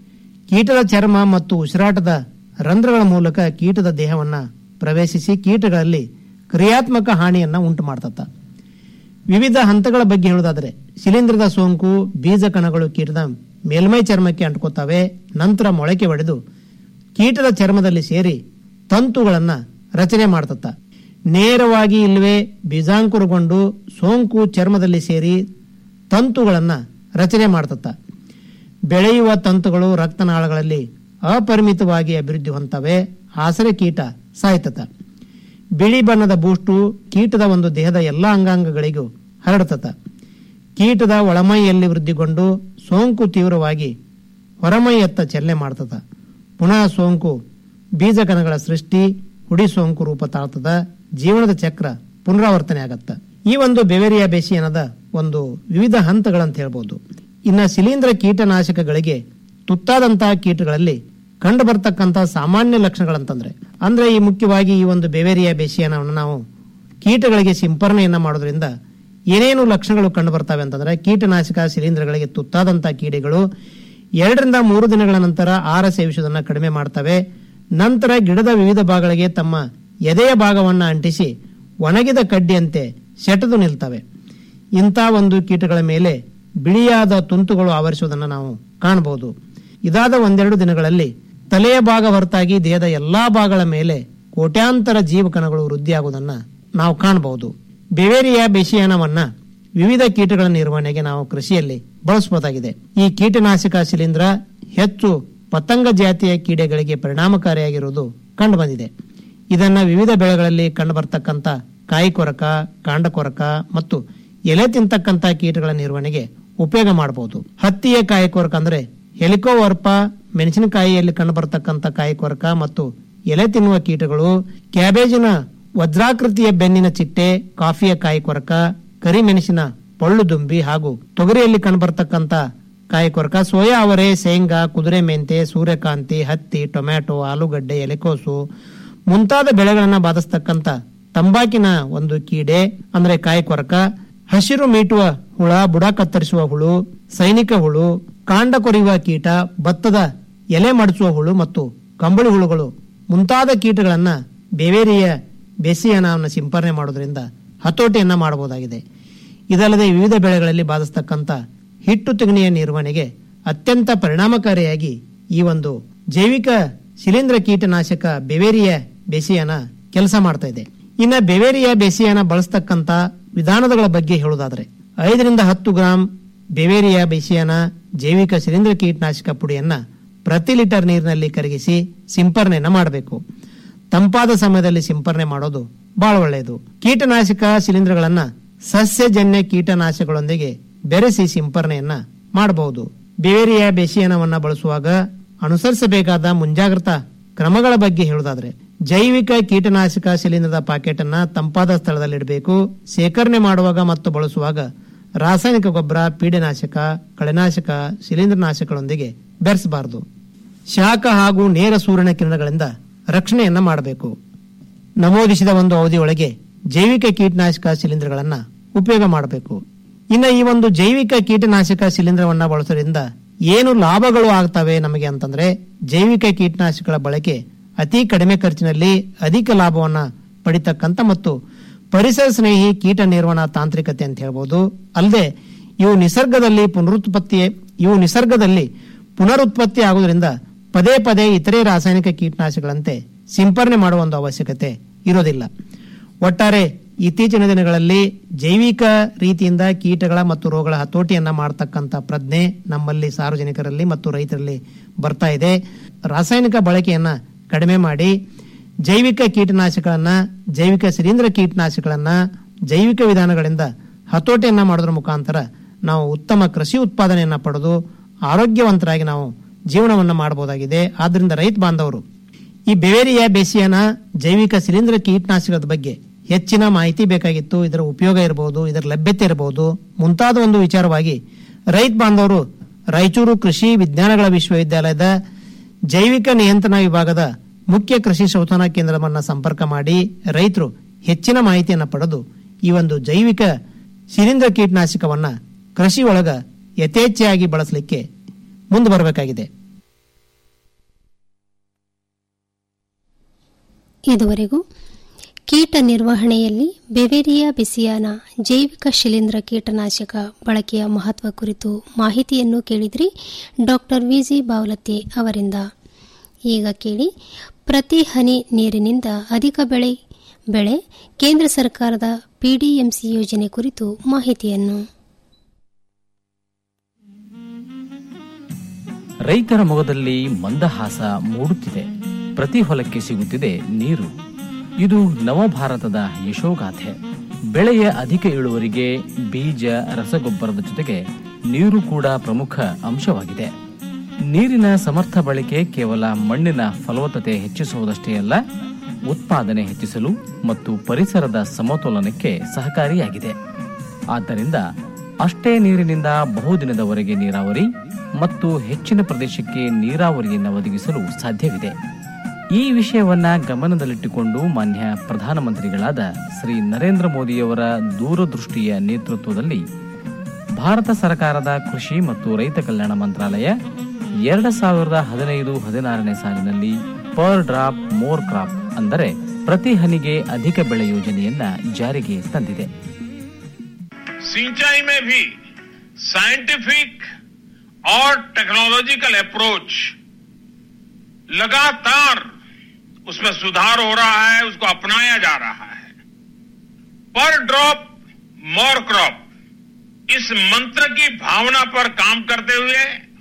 ಕೀಟದ ಚರ್ಮ ಮತ್ತು ಉಸಿರಾಟದ ರಂಧ್ರಗಳ ಮೂಲಕ ಕೀಟದ ದೇಹವನ್ನ ಪ್ರವೇಶಿಸಿ ಕೀಟಗಳಲ್ಲಿ ಕ್ರಿಯಾತ್ಮಕ ಹಾನಿಯನ್ನ ಉಂಟು ಮಾಡ್ತತ್ತ ವಿವಿಧ ಹಂತಗಳ ಬಗ್ಗೆ ಹೇಳುವುದಾದರೆ ಶಿಲೀಂಧ್ರದ ಸೋಂಕು ಬೀಜ ಕಣಗಳು ಕೀಟದ ಮೇಲ್ಮೈ ಚರ್ಮಕ್ಕೆ ಅಂಟ್ಕೋತಾವೆ ನಂತರ ಮೊಳಕೆ ಒಡೆದು ಕೀಟದ ಚರ್ಮದಲ್ಲಿ ಸೇರಿ ತಂತುಗಳನ್ನ ರಚನೆ ಮಾಡ್ತತ್ತ ನೇರವಾಗಿ ಇಲ್ಲವೇ ಬೀಜಾಂಕುರಗೊಂಡು ಸೋಂಕು ಚರ್ಮದಲ್ಲಿ ಸೇರಿ ತಂತುಗಳನ್ನ ರಚನೆ ಮಾಡ್ತತ್ತ ಬೆಳೆಯುವ ತಂತುಗಳು ರಕ್ತನಾಳಗಳಲ್ಲಿ ಅಪರಿಮಿತವಾಗಿ ಅಭಿವೃದ್ಧಿ ಹೊಂದವೆ ಆಸರೆ ಕೀಟ ಸಾಯ್ತತ ಬಿಳಿ ಬಣ್ಣದ ಬೂಸ್ಟು ಕೀಟದ ಒಂದು ದೇಹದ ಎಲ್ಲಾ ಅಂಗಾಂಗಗಳಿಗೂ ಹರಡ್ತತ ಕೀಟದ ಒಳಮೈಯಲ್ಲಿ ವೃದ್ಧಿಗೊಂಡು ಸೋಂಕು ತೀವ್ರವಾಗಿ ಹೊರಮೈಯತ್ತ ಚಲನೆ ಮಾಡ್ತದ ಪುನಃ ಸೋಂಕು ಬೀಜಕಣಗಳ ಸೃಷ್ಟಿ ಹುಡಿ ಸೋಂಕು ರೂಪ ತಾಳ್ತದ ಜೀವನದ ಚಕ್ರ ಪುನರಾವರ್ತನೆ ಆಗತ್ತ ಈ ಒಂದು ಬೆವೆರಿಯಾ ಬೇಸಿಯನದ ಒಂದು ವಿವಿಧ ಹಂತಗಳಂತ ಹೇಳ್ಬೋದು ಇನ್ನ ಶಿಲೀಂಧ್ರ ಕೀಟನಾಶಕಗಳಿಗೆ ತುತ್ತಾದಂತಹ ಕೀಟಗಳಲ್ಲಿ ಕಂಡು ಬರ್ತಕ್ಕಂತಹ ಸಾಮಾನ್ಯ ಲಕ್ಷಣಗಳಂತಂದ್ರೆ ಅಂದ್ರೆ ಈ ಮುಖ್ಯವಾಗಿ ಈ ಒಂದು ಬೆವೆರಿಯಾ ಬೇಸಿಯನವನ್ನು ನಾವು ಕೀಟಗಳಿಗೆ ಸಿಂಪರಣೆಯನ್ನ ಮಾಡೋದ್ರಿಂದ ಏನೇನು ಲಕ್ಷಣಗಳು ಕಂಡು ಬರ್ತವೆ ಅಂತಂದ್ರೆ ಕೀಟನಾಶಕ ಶಿಲೀಂಧ್ರಗಳಿಗೆ ತುತ್ತಾದಂತಹ ಕೀಡೆಗಳು ಎರಡರಿಂದ ಮೂರು ದಿನಗಳ ನಂತರ ಆಹಾರ ಸೇವಿಸುವುದನ್ನು ಕಡಿಮೆ ಮಾಡ್ತವೆ ನಂತರ ಗಿಡದ ವಿವಿಧ ಭಾಗಗಳಿಗೆ ತಮ್ಮ ಎದೆಯ ಭಾಗವನ್ನ ಅಂಟಿಸಿ ಒಣಗಿದ ಕಡ್ಡಿಯಂತೆ ಸೆಟೆದು ನಿಲ್ತವೆ ಇಂಥ ಒಂದು ಕೀಟಗಳ ಮೇಲೆ ಬಿಳಿಯಾದ ತುಂತುಗಳು ಆವರಿಸುವುದನ್ನು ನಾವು ಕಾಣಬಹುದು ಇದಾದ ಒಂದೆರಡು ದಿನಗಳಲ್ಲಿ ತಲೆಯ ಭಾಗ ಹೊರತಾಗಿ ದೇಹದ ಎಲ್ಲಾ ಭಾಗಗಳ ಮೇಲೆ ಕೋಟ್ಯಾಂತರ ಜೀವಕಣಗಳು ವೃದ್ಧಿಯಾಗುವುದನ್ನು ನಾವು ಕಾಣಬಹುದು ಬೆವೇರಿಯಾ ಬೆಸಿಯಾನವನ್ನ ವಿವಿಧ ಕೀಟಗಳ ನಿರ್ವಹಣೆಗೆ ನಾವು ಕೃಷಿಯಲ್ಲಿ ಬಳಸಬಹುದಾಗಿದೆ ಈ ಕೀಟನಾಶಕ ಶಿಲೀಂಧ್ರ ಹೆಚ್ಚು ಪತಂಗ ಜಾತಿಯ ಕೀಡೆಗಳಿಗೆ ಪರಿಣಾಮಕಾರಿಯಾಗಿರುವುದು ಕಂಡುಬಂದಿದೆ ಇದನ್ನ ವಿವಿಧ ಬೆಳೆಗಳಲ್ಲಿ ಕಂಡುಬರ್ತಕ್ಕಂಥ ಕಾಯಿ ಕೊರಕ ಕಾಂಡ ಕೊರಕ ಮತ್ತು ಎಲೆ ತಿಂತಕ್ಕಂಥ ಕೀಟಗಳ ನಿರ್ವಹಣೆಗೆ ಉಪಯೋಗ ಮಾಡಬಹುದು ಹತ್ತಿಯ ಕಾಯಿ ಕೊರಕ ಅಂದ್ರೆ ಹೆಲಿಕೋವರ್ಪ ಮೆಣಸಿನಕಾಯಿಯಲ್ಲಿ ಕಂಡುಬರ್ತಕ್ಕಂಥ ಕಾಯಿ ಕೊರಕ ಮತ್ತು ಎಲೆ ತಿನ್ನುವ ಕೀಟಗಳು ಕ್ಯಾಬೇಜಿನ ವಜ್ರಾಕೃತಿಯ ಬೆನ್ನಿನ ಚಿಟ್ಟೆ ಕಾಫಿಯ ಕಾಯಿ ಕೊರಕ ಕರಿಮೆಣಸಿನ ಪೊಳ್ಳು ದುಂಬಿ ಹಾಗೂ ತೊಗರಿಯಲ್ಲಿ ಕಂಡುಬರ್ತಕ್ಕಂಥ ಕಾಯಿ ಕೊರಕ ಸೋಯಾ ಅವರೆ ಶೇಂಗಾ ಕುದುರೆ ಮೆಂತೆ ಸೂರ್ಯಕಾಂತಿ ಹತ್ತಿ ಟೊಮ್ಯಾಟೊ ಆಲೂಗಡ್ಡೆ ಎಲೆಕೋಸು ಮುಂತಾದ ಬೆಳೆಗಳನ್ನ ಬಾಧಿಸ್ತಕ್ಕಂಥ ತಂಬಾಕಿನ ಒಂದು ಕೀಡೆ ಅಂದ್ರೆ ಕಾಯಿ ಕೊರಕ ಹಸಿರು ಮೀಟುವ ಹುಳ ಬುಡ ಕತ್ತರಿಸುವ ಹುಳು ಸೈನಿಕ ಹುಳು ಕಾಂಡ ಕೊರೆಯುವ ಕೀಟ ಭತ್ತದ ಎಲೆ ಮಡಚುವ ಹುಳು ಮತ್ತು ಕಂಬಳಿ ಹುಳುಗಳು ಮುಂತಾದ ಕೀಟಗಳನ್ನ ಬೇವೇರಿಯ ಬೇಸಿಯನವನ್ನು ಸಿಂಪರಣೆ ಮಾಡೋದ್ರಿಂದ ಹತೋಟಿಯನ್ನ ಮಾಡಬಹುದಾಗಿದೆ ಇದಲ್ಲದೆ ವಿವಿಧ ಬೆಳೆಗಳಲ್ಲಿ ಬಾಧಿಸ್ತಕ್ಕಂಥ ಹಿಟ್ಟು ತಿಗಣಿಯ ನಿರ್ವಹಣೆಗೆ ಅತ್ಯಂತ ಪರಿಣಾಮಕಾರಿಯಾಗಿ ಈ ಒಂದು ಜೈವಿಕ ಶಿಲೀಂಧ್ರ ಕೀಟನಾಶಕ ಬೆವೇರಿಯ ಬೇಸಿಯನ ಕೆಲಸ ಮಾಡ್ತಾ ಇದೆ ಇನ್ನ ಬೆವೇರಿಯ ಬೇಸಿಯನ ಬಳಸ್ತಕ್ಕಂತ ವಿಧಾನಗಳ ಬಗ್ಗೆ ಹೇಳುವುದಾದ್ರೆ ಐದರಿಂದ ಹತ್ತು ಗ್ರಾಂ ಬೆವೇರಿಯ ಬೇಸಿಯನ ಜೈವಿಕ ಶಿಲೀಂಧ್ರ ಕೀಟನಾಶಕ ಪುಡಿಯನ್ನ ಪ್ರತಿ ಲೀಟರ್ ನೀರಿನಲ್ಲಿ ಕರಗಿಸಿ ಸಿಂಪರಣೆಯನ್ನ ಮಾಡಬೇಕು ತಂಪಾದ ಸಮಯದಲ್ಲಿ ಸಿಂಪರಣೆ ಮಾಡೋದು ಬಹಳ ಒಳ್ಳೆಯದು ಕೀಟನಾಶಕ ಶಿಲೀಂಧ್ರಗಳನ್ನ ಸಸ್ಯಜನ್ಯ ಕೀಟನಾಶಕಗಳೊಂದಿಗೆ ಬೆರೆಸಿ ಸಿಂಪರಣೆಯನ್ನ ಮಾಡಬಹುದು ಬೇರಿಯ ಬೇಸಿಯನವನ್ನ ಬಳಸುವಾಗ ಅನುಸರಿಸಬೇಕಾದ ಮುಂಜಾಗ್ರತಾ ಕ್ರಮಗಳ ಬಗ್ಗೆ ಹೇಳುವುದಾದ್ರೆ ಜೈವಿಕ ಕೀಟನಾಶಕ ಶಿಲೀಂಧ್ರದ ಪಾಕೆಟ್ ಅನ್ನ ತಂಪಾದ ಸ್ಥಳದಲ್ಲಿ ಇಡಬೇಕು ಶೇಖರಣೆ ಮಾಡುವಾಗ ಮತ್ತು ಬಳಸುವಾಗ ರಾಸಾಯನಿಕ ಗೊಬ್ಬರ ಪೀಡೆನಾಶಕ ಕಳೆನಾಶಕ ಶಿಲೀಂಧ್ರನಾಶಕಗಳೊಂದಿಗೆ ಬೆರೆಸಬಾರದು ಶಾಖ ಹಾಗೂ ನೇರ ಸೂರ್ಯನ ಕಿರಣಗಳಿಂದ ರಕ್ಷಣೆಯನ್ನ ಮಾಡಬೇಕು ನಮೂದಿಸಿದ ಒಂದು ಅವಧಿಯೊಳಗೆ ಜೈವಿಕ ಕೀಟನಾಶಕ ಶಿಲೀಂಧ್ರಗಳನ್ನ ಉಪಯೋಗ ಮಾಡಬೇಕು ಇನ್ನು ಈ ಒಂದು ಜೈವಿಕ ಕೀಟನಾಶಕ ಶಿಲೀಂಧ್ರವನ್ನ ಬಳಸೋದ್ರಿಂದ ಏನು ಲಾಭಗಳು ಆಗ್ತವೆ ನಮಗೆ ಅಂತಂದ್ರೆ ಜೈವಿಕ ಕೀಟನಾಶಕಗಳ ಬಳಕೆ ಅತಿ ಕಡಿಮೆ ಖರ್ಚಿನಲ್ಲಿ ಅಧಿಕ ಲಾಭವನ್ನ ಪಡಿತಕ್ಕಂತ ಮತ್ತು ಪರಿಸರ ಸ್ನೇಹಿ ಕೀಟ ನಿರ್ವಹಣಾ ತಾಂತ್ರಿಕತೆ ಅಂತ ಹೇಳ್ಬೋದು ಅಲ್ಲದೆ ಇವು ನಿಸರ್ಗದಲ್ಲಿ ಪುನರುತ್ಪತ್ತಿ ಇವು ನಿಸರ್ಗದಲ್ಲಿ ಪುನರುತ್ಪತ್ತಿ ಆಗುವುದರಿಂದ ಪದೇ ಪದೇ ಇತರೆ ರಾಸಾಯನಿಕ ಕೀಟನಾಶಕಗಳಂತೆ ಸಿಂಪರಣೆ ಮಾಡುವ ಒಂದು ಅವಶ್ಯಕತೆ ಇರೋದಿಲ್ಲ ಒಟ್ಟಾರೆ ಇತ್ತೀಚಿನ ದಿನಗಳಲ್ಲಿ ಜೈವಿಕ ರೀತಿಯಿಂದ ಕೀಟಗಳ ಮತ್ತು ರೋಗಗಳ ಹತೋಟಿಯನ್ನ ಮಾಡತಕ್ಕಂತ ಪ್ರಜ್ಞೆ ನಮ್ಮಲ್ಲಿ ಸಾರ್ವಜನಿಕರಲ್ಲಿ ಮತ್ತು ರೈತರಲ್ಲಿ ಬರ್ತಾ ಇದೆ ರಾಸಾಯನಿಕ ಬಳಕೆಯನ್ನ ಕಡಿಮೆ ಮಾಡಿ ಜೈವಿಕ ಕೀಟನಾಶಕಗಳನ್ನ ಜೈವಿಕ ಶಿಲೀಂಧ್ರ ಕೀಟನಾಶಕಗಳನ್ನ ಜೈವಿಕ ವಿಧಾನಗಳಿಂದ ಹತೋಟಿಯನ್ನ ಮಾಡೋದ್ರ ಮುಖಾಂತರ ನಾವು ಉತ್ತಮ ಕೃಷಿ ಉತ್ಪಾದನೆಯನ್ನ ಪಡೆದು ಆರೋಗ್ಯವಂತರಾಗಿ ನಾವು ಜೀವನವನ್ನ ಮಾಡಬಹುದಾಗಿದೆ ಆದ್ರಿಂದ ರೈತ ಬಾಂಧವರು ಈ ಬೆವೇರಿಯ ಬೇಸಿಯನ ಜೈವಿಕ ಶಿಲೀಂಧ್ರ ಕೀಟನಾಶಕದ ಬಗ್ಗೆ ಹೆಚ್ಚಿನ ಮಾಹಿತಿ ಬೇಕಾಗಿತ್ತು ಇದರ ಉಪಯೋಗ ಇರಬಹುದು ಇದರ ಲಭ್ಯತೆ ಇರಬಹುದು ಮುಂತಾದ ಒಂದು ವಿಚಾರವಾಗಿ ರೈತ ಬಾಂಧವರು ರಾಯಚೂರು ಕೃಷಿ ವಿಜ್ಞಾನಗಳ ವಿಶ್ವವಿದ್ಯಾಲಯದ ಜೈವಿಕ ನಿಯಂತ್ರಣ ವಿಭಾಗದ ಮುಖ್ಯ ಕೃಷಿ ಶೋಧನಾ ಕೇಂದ್ರವನ್ನ ಸಂಪರ್ಕ ಮಾಡಿ ರೈತರು ಹೆಚ್ಚಿನ ಮಾಹಿತಿಯನ್ನು ಪಡೆದು ಈ ಒಂದು ಜೈವಿಕ ಶಿಲೀಂಧ್ರ ಕೀಟನಾಶಕವನ್ನ ಕೃಷಿ ಒಳಗ ಯಥೇಚ್ಛೆಯಾಗಿ ಬಳಸಲಿಕ್ಕೆ ಮುಂದೆ ಬರಬೇಕಾಗಿದೆ ಇದುವರೆಗೂ ಕೀಟ ನಿರ್ವಹಣೆಯಲ್ಲಿ ಬೆವೆರಿಯಾ ಬಿಸಿಯಾನ ಜೈವಿಕ ಶಿಲೀಂಧ್ರ ಕೀಟನಾಶಕ ಬಳಕೆಯ ಮಹತ್ವ ಕುರಿತು ಮಾಹಿತಿಯನ್ನು ಕೇಳಿದ್ರಿ ಡಾಕ್ಟರ್ ವಿಜಿ ಬಾವಲತ್ತಿ ಅವರಿಂದ ಈಗ ಕೇಳಿ ಪ್ರತಿ ಹನಿ ನೀರಿನಿಂದ ಅಧಿಕ ಬೆಳೆ ಬೆಳೆ ಕೇಂದ್ರ ಸರ್ಕಾರದ ಪಿಡಿಎಂಸಿ ಯೋಜನೆ ಕುರಿತು ಮಾಹಿತಿಯನ್ನು ರೈತರ ಮೊಗದಲ್ಲಿ ಮಂದಹಾಸ ಮೂಡುತ್ತಿದೆ ಪ್ರತಿ ಹೊಲಕ್ಕೆ ಸಿಗುತ್ತಿದೆ ನೀರು ಇದು ನವಭಾರತದ ಯಶೋಗಾಥೆ ಬೆಳೆಯ ಅಧಿಕ ಇಳುವರಿಗೆ ಬೀಜ ರಸಗೊಬ್ಬರದ ಜೊತೆಗೆ ನೀರು ಕೂಡ ಪ್ರಮುಖ ಅಂಶವಾಗಿದೆ ನೀರಿನ ಸಮರ್ಥ ಬಳಕೆ ಕೇವಲ ಮಣ್ಣಿನ ಫಲವತ್ತತೆ ಹೆಚ್ಚಿಸುವುದಷ್ಟೇ ಅಲ್ಲ ಉತ್ಪಾದನೆ ಹೆಚ್ಚಿಸಲು ಮತ್ತು ಪರಿಸರದ ಸಮತೋಲನಕ್ಕೆ ಸಹಕಾರಿಯಾಗಿದೆ ಆದ್ದರಿಂದ ಅಷ್ಟೇ ನೀರಿನಿಂದ ಬಹುದಿನದವರೆಗೆ ನೀರಾವರಿ ಮತ್ತು ಹೆಚ್ಚಿನ ಪ್ರದೇಶಕ್ಕೆ ನೀರಾವರಿಯನ್ನು ಒದಗಿಸಲು ಸಾಧ್ಯವಿದೆ ಈ ವಿಷಯವನ್ನ ಗಮನದಲ್ಲಿಟ್ಟುಕೊಂಡು ಮಾನ್ಯ ಪ್ರಧಾನಮಂತ್ರಿಗಳಾದ ಶ್ರೀ ನರೇಂದ್ರ ಮೋದಿಯವರ ದೂರದೃಷ್ಟಿಯ ನೇತೃತ್ವದಲ್ಲಿ ಭಾರತ ಸರ್ಕಾರದ ಕೃಷಿ ಮತ್ತು ರೈತ ಕಲ್ಯಾಣ ಮಂತ್ರಾಲಯ ಎರಡು ಸಾವಿರದ ಹದಿನೈದು ಹದಿನಾರನೇ ಸಾಲಿನಲ್ಲಿ ಪರ್ ಡ್ರಾಪ್ ಮೋರ್ ಕ್ರಾಪ್ ಅಂದರೆ ಪ್ರತಿ ಹನಿಗೆ ಅಧಿಕ ಬೆಳೆ ಯೋಜನೆಯನ್ನ ಜಾರಿಗೆ ತಂದಿದೆ सिंचाई में भी साइंटिफिक और टेक्नोलॉजिकल अप्रोच लगातार उसमें सुधार हो रहा है उसको अपनाया जा रहा है पर ड्रॉप मोर क्रॉप इस मंत्र की भावना पर काम करते हुए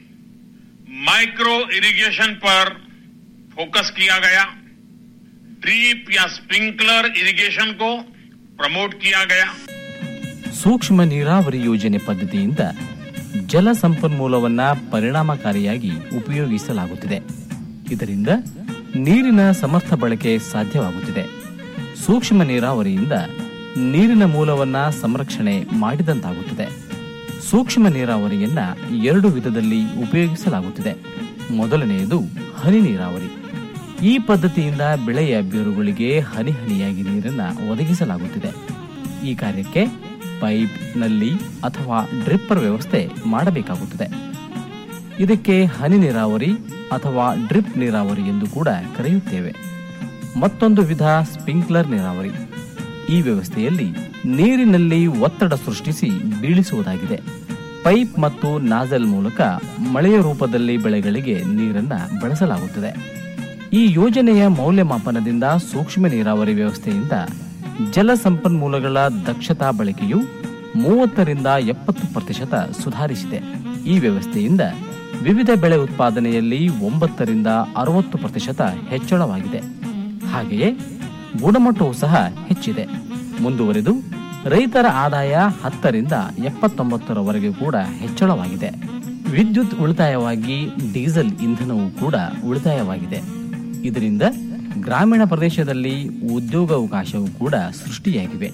माइक्रो इरिगेशन पर फोकस किया गया ड्रीप या स्प्रिंकलर इरिगेशन को प्रमोट किया गया ಸೂಕ್ಷ್ಮ ನೀರಾವರಿ ಯೋಜನೆ ಪದ್ಧತಿಯಿಂದ ಜಲ ಸಂಪನ್ಮೂಲವನ್ನ ಪರಿಣಾಮಕಾರಿಯಾಗಿ ಉಪಯೋಗಿಸಲಾಗುತ್ತಿದೆ ಇದರಿಂದ ನೀರಿನ ಸಮರ್ಥ ಬಳಕೆ ಸಾಧ್ಯವಾಗುತ್ತಿದೆ ಸೂಕ್ಷ್ಮ ನೀರಾವರಿಯಿಂದ ನೀರಿನ ಮೂಲವನ್ನ ಸಂರಕ್ಷಣೆ ಮಾಡಿದಂತಾಗುತ್ತದೆ ಸೂಕ್ಷ್ಮ ನೀರಾವರಿಯನ್ನ ಎರಡು ವಿಧದಲ್ಲಿ ಉಪಯೋಗಿಸಲಾಗುತ್ತಿದೆ ಮೊದಲನೆಯದು ಹನಿ ನೀರಾವರಿ ಈ ಪದ್ಧತಿಯಿಂದ ಬೆಳೆಯ ಬೇರುಗಳಿಗೆ ಹನಿ ಹನಿಯಾಗಿ ನೀರನ್ನ ಒದಗಿಸಲಾಗುತ್ತಿದೆ ಈ ಕಾರ್ಯಕ್ಕೆ ಪೈಪ್ ನಲ್ಲಿ ಅಥವಾ ಡ್ರಿಪ್ಪರ್ ವ್ಯವಸ್ಥೆ ಮಾಡಬೇಕಾಗುತ್ತದೆ ಇದಕ್ಕೆ ಹನಿ ನೀರಾವರಿ ಅಥವಾ ಡ್ರಿಪ್ ನೀರಾವರಿ ಎಂದು ಕೂಡ ಕರೆಯುತ್ತೇವೆ ಮತ್ತೊಂದು ವಿಧ ಸ್ಪ್ರಿಂಕ್ಲರ್ ನೀರಾವರಿ ಈ ವ್ಯವಸ್ಥೆಯಲ್ಲಿ ನೀರಿನಲ್ಲಿ ಒತ್ತಡ ಸೃಷ್ಟಿಸಿ ಬೀಳಿಸುವುದಾಗಿದೆ ಪೈಪ್ ಮತ್ತು ನಾಜಲ್ ಮೂಲಕ ಮಳೆಯ ರೂಪದಲ್ಲಿ ಬೆಳೆಗಳಿಗೆ ನೀರನ್ನ ಬಳಸಲಾಗುತ್ತದೆ ಈ ಯೋಜನೆಯ ಮೌಲ್ಯಮಾಪನದಿಂದ ಸೂಕ್ಷ್ಮ ನೀರಾವರಿ ವ್ಯವಸ್ಥೆಯಿಂದ ಜಲ ಸಂಪನ್ಮೂಲಗಳ ದಕ್ಷತಾ ಬಳಕೆಯು ಮೂವತ್ತರಿಂದ ಎಪ್ಪತ್ತು ಪ್ರತಿಶತ ಸುಧಾರಿಸಿದೆ ಈ ವ್ಯವಸ್ಥೆಯಿಂದ ವಿವಿಧ ಬೆಳೆ ಉತ್ಪಾದನೆಯಲ್ಲಿ ಒಂಬತ್ತರಿಂದ ಅರವತ್ತು ಪ್ರತಿಶತ ಹೆಚ್ಚಳವಾಗಿದೆ ಹಾಗೆಯೇ ಗುಣಮಟ್ಟವೂ ಸಹ ಹೆಚ್ಚಿದೆ ಮುಂದುವರೆದು ರೈತರ ಆದಾಯ ಹತ್ತರಿಂದ ಎಪ್ಪತ್ತೊಂಬತ್ತರವರೆಗೆ ಕೂಡ ಹೆಚ್ಚಳವಾಗಿದೆ ವಿದ್ಯುತ್ ಉಳಿತಾಯವಾಗಿ ಡೀಸೆಲ್ ಇಂಧನವೂ ಕೂಡ ಉಳಿತಾಯವಾಗಿದೆ ಇದರಿಂದ ಗ್ರಾಮೀಣ ಪ್ರದೇಶದಲ್ಲಿ ಉದ್ಯೋಗಾವಕಾಶವೂ ಕೂಡ ಸೃಷ್ಟಿಯಾಗಿವೆ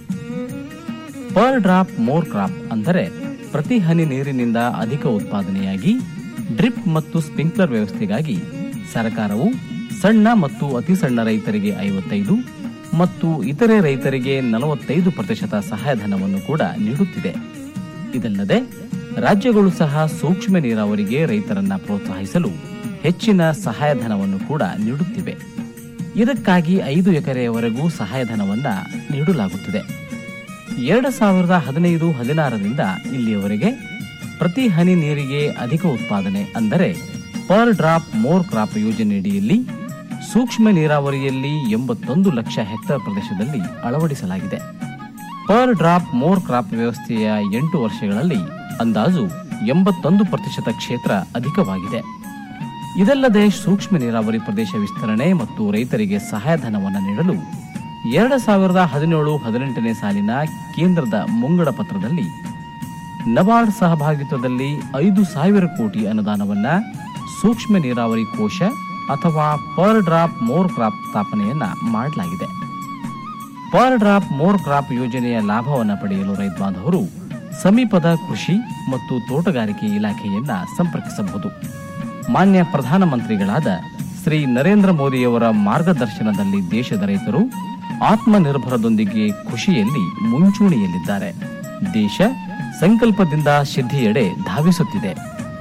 ಪರ್ ಡ್ರಾಪ್ ಮೋರ್ ಕ್ರಾಪ್ ಅಂದರೆ ಪ್ರತಿ ಹನಿ ನೀರಿನಿಂದ ಅಧಿಕ ಉತ್ಪಾದನೆಯಾಗಿ ಡ್ರಿಪ್ ಮತ್ತು ಸ್ಪ್ರಿಂಕ್ಲರ್ ವ್ಯವಸ್ಥೆಗಾಗಿ ಸರ್ಕಾರವು ಸಣ್ಣ ಮತ್ತು ಅತಿ ಸಣ್ಣ ರೈತರಿಗೆ ಐವತ್ತೈದು ಮತ್ತು ಇತರೆ ರೈತರಿಗೆ ನಲವತ್ತೈದು ಪ್ರತಿಶತ ಸಹಾಯಧನವನ್ನು ಕೂಡ ನೀಡುತ್ತಿದೆ ಇದಲ್ಲದೆ ರಾಜ್ಯಗಳು ಸಹ ಸೂಕ್ಷ್ಮ ನೀರಾವರಿಗೆ ರೈತರನ್ನ ಪ್ರೋತ್ಸಾಹಿಸಲು ಹೆಚ್ಚಿನ ಸಹಾಯಧನವನ್ನು ಕೂಡ ನೀಡುತ್ತಿವೆ ಇದಕ್ಕಾಗಿ ಐದು ಎಕರೆಯವರೆಗೂ ಸಹಾಯಧನವನ್ನ ನೀಡಲಾಗುತ್ತಿದೆ ಎರಡು ಸಾವಿರದ ಹದಿನೈದು ಹದಿನಾರರಿಂದ ಇಲ್ಲಿಯವರೆಗೆ ಪ್ರತಿ ಹನಿ ನೀರಿಗೆ ಅಧಿಕ ಉತ್ಪಾದನೆ ಅಂದರೆ ಪರ್ ಡ್ರಾಪ್ ಮೋರ್ ಕ್ರಾಪ್ ಯೋಜನೆಯಡಿಯಲ್ಲಿ ಸೂಕ್ಷ್ಮ ನೀರಾವರಿಯಲ್ಲಿ ಎಂಬತ್ತೊಂದು ಲಕ್ಷ ಹೆಕ್ಟೇರ್ ಪ್ರದೇಶದಲ್ಲಿ ಅಳವಡಿಸಲಾಗಿದೆ ಪರ್ ಡ್ರಾಪ್ ಮೋರ್ ಕ್ರಾಪ್ ವ್ಯವಸ್ಥೆಯ ಎಂಟು ವರ್ಷಗಳಲ್ಲಿ ಅಂದಾಜು ಎಂಬತ್ತೊಂದು ಪ್ರತಿಶತ ಕ್ಷೇತ್ರ ಅಧಿಕವಾಗಿದೆ ಇದಲ್ಲದೆ ಸೂಕ್ಷ್ಮ ನೀರಾವರಿ ಪ್ರದೇಶ ವಿಸ್ತರಣೆ ಮತ್ತು ರೈತರಿಗೆ ಸಹಾಯಧನವನ್ನು ನೀಡಲು ಎರಡು ಸಾವಿರದ ಹದಿನೇಳು ಹದಿನೆಂಟನೇ ಸಾಲಿನ ಕೇಂದ್ರದ ಮುಂಗಡ ಪತ್ರದಲ್ಲಿ ನಬಾರ್ಡ್ ಸಹಭಾಗಿತ್ವದಲ್ಲಿ ಐದು ಸಾವಿರ ಕೋಟಿ ಅನುದಾನವನ್ನ ಸೂಕ್ಷ್ಮ ನೀರಾವರಿ ಕೋಶ ಅಥವಾ ಪರ್ ಡ್ರಾಪ್ ಮೋರ್ ಕ್ರಾಪ್ ಸ್ಥಾಪನೆಯನ್ನ ಮಾಡಲಾಗಿದೆ ಪರ್ ಡ್ರಾಪ್ ಮೋರ್ ಕ್ರಾಪ್ ಯೋಜನೆಯ ಲಾಭವನ್ನು ಪಡೆಯಲು ರೈತ ಬಾಂಧವರು ಸಮೀಪದ ಕೃಷಿ ಮತ್ತು ತೋಟಗಾರಿಕೆ ಇಲಾಖೆಯನ್ನ ಸಂಪರ್ಕಿಸಬಹುದು ಮಾನ್ಯ ಪ್ರಧಾನಮಂತ್ರಿಗಳಾದ ಶ್ರೀ ನರೇಂದ್ರ ಮೋದಿಯವರ ಮಾರ್ಗದರ್ಶನದಲ್ಲಿ ದೇಶದ ರೈತರು ಆತ್ಮನಿರ್ಭರದೊಂದಿಗೆ ಕೃಷಿಯಲ್ಲಿ ಮುಂಚೂಣಿಯಲ್ಲಿದ್ದಾರೆ ದೇಶ ಸಂಕಲ್ಪದಿಂದ ಸಿದ್ಧಿಯೆಡೆ ಧಾವಿಸುತ್ತಿದೆ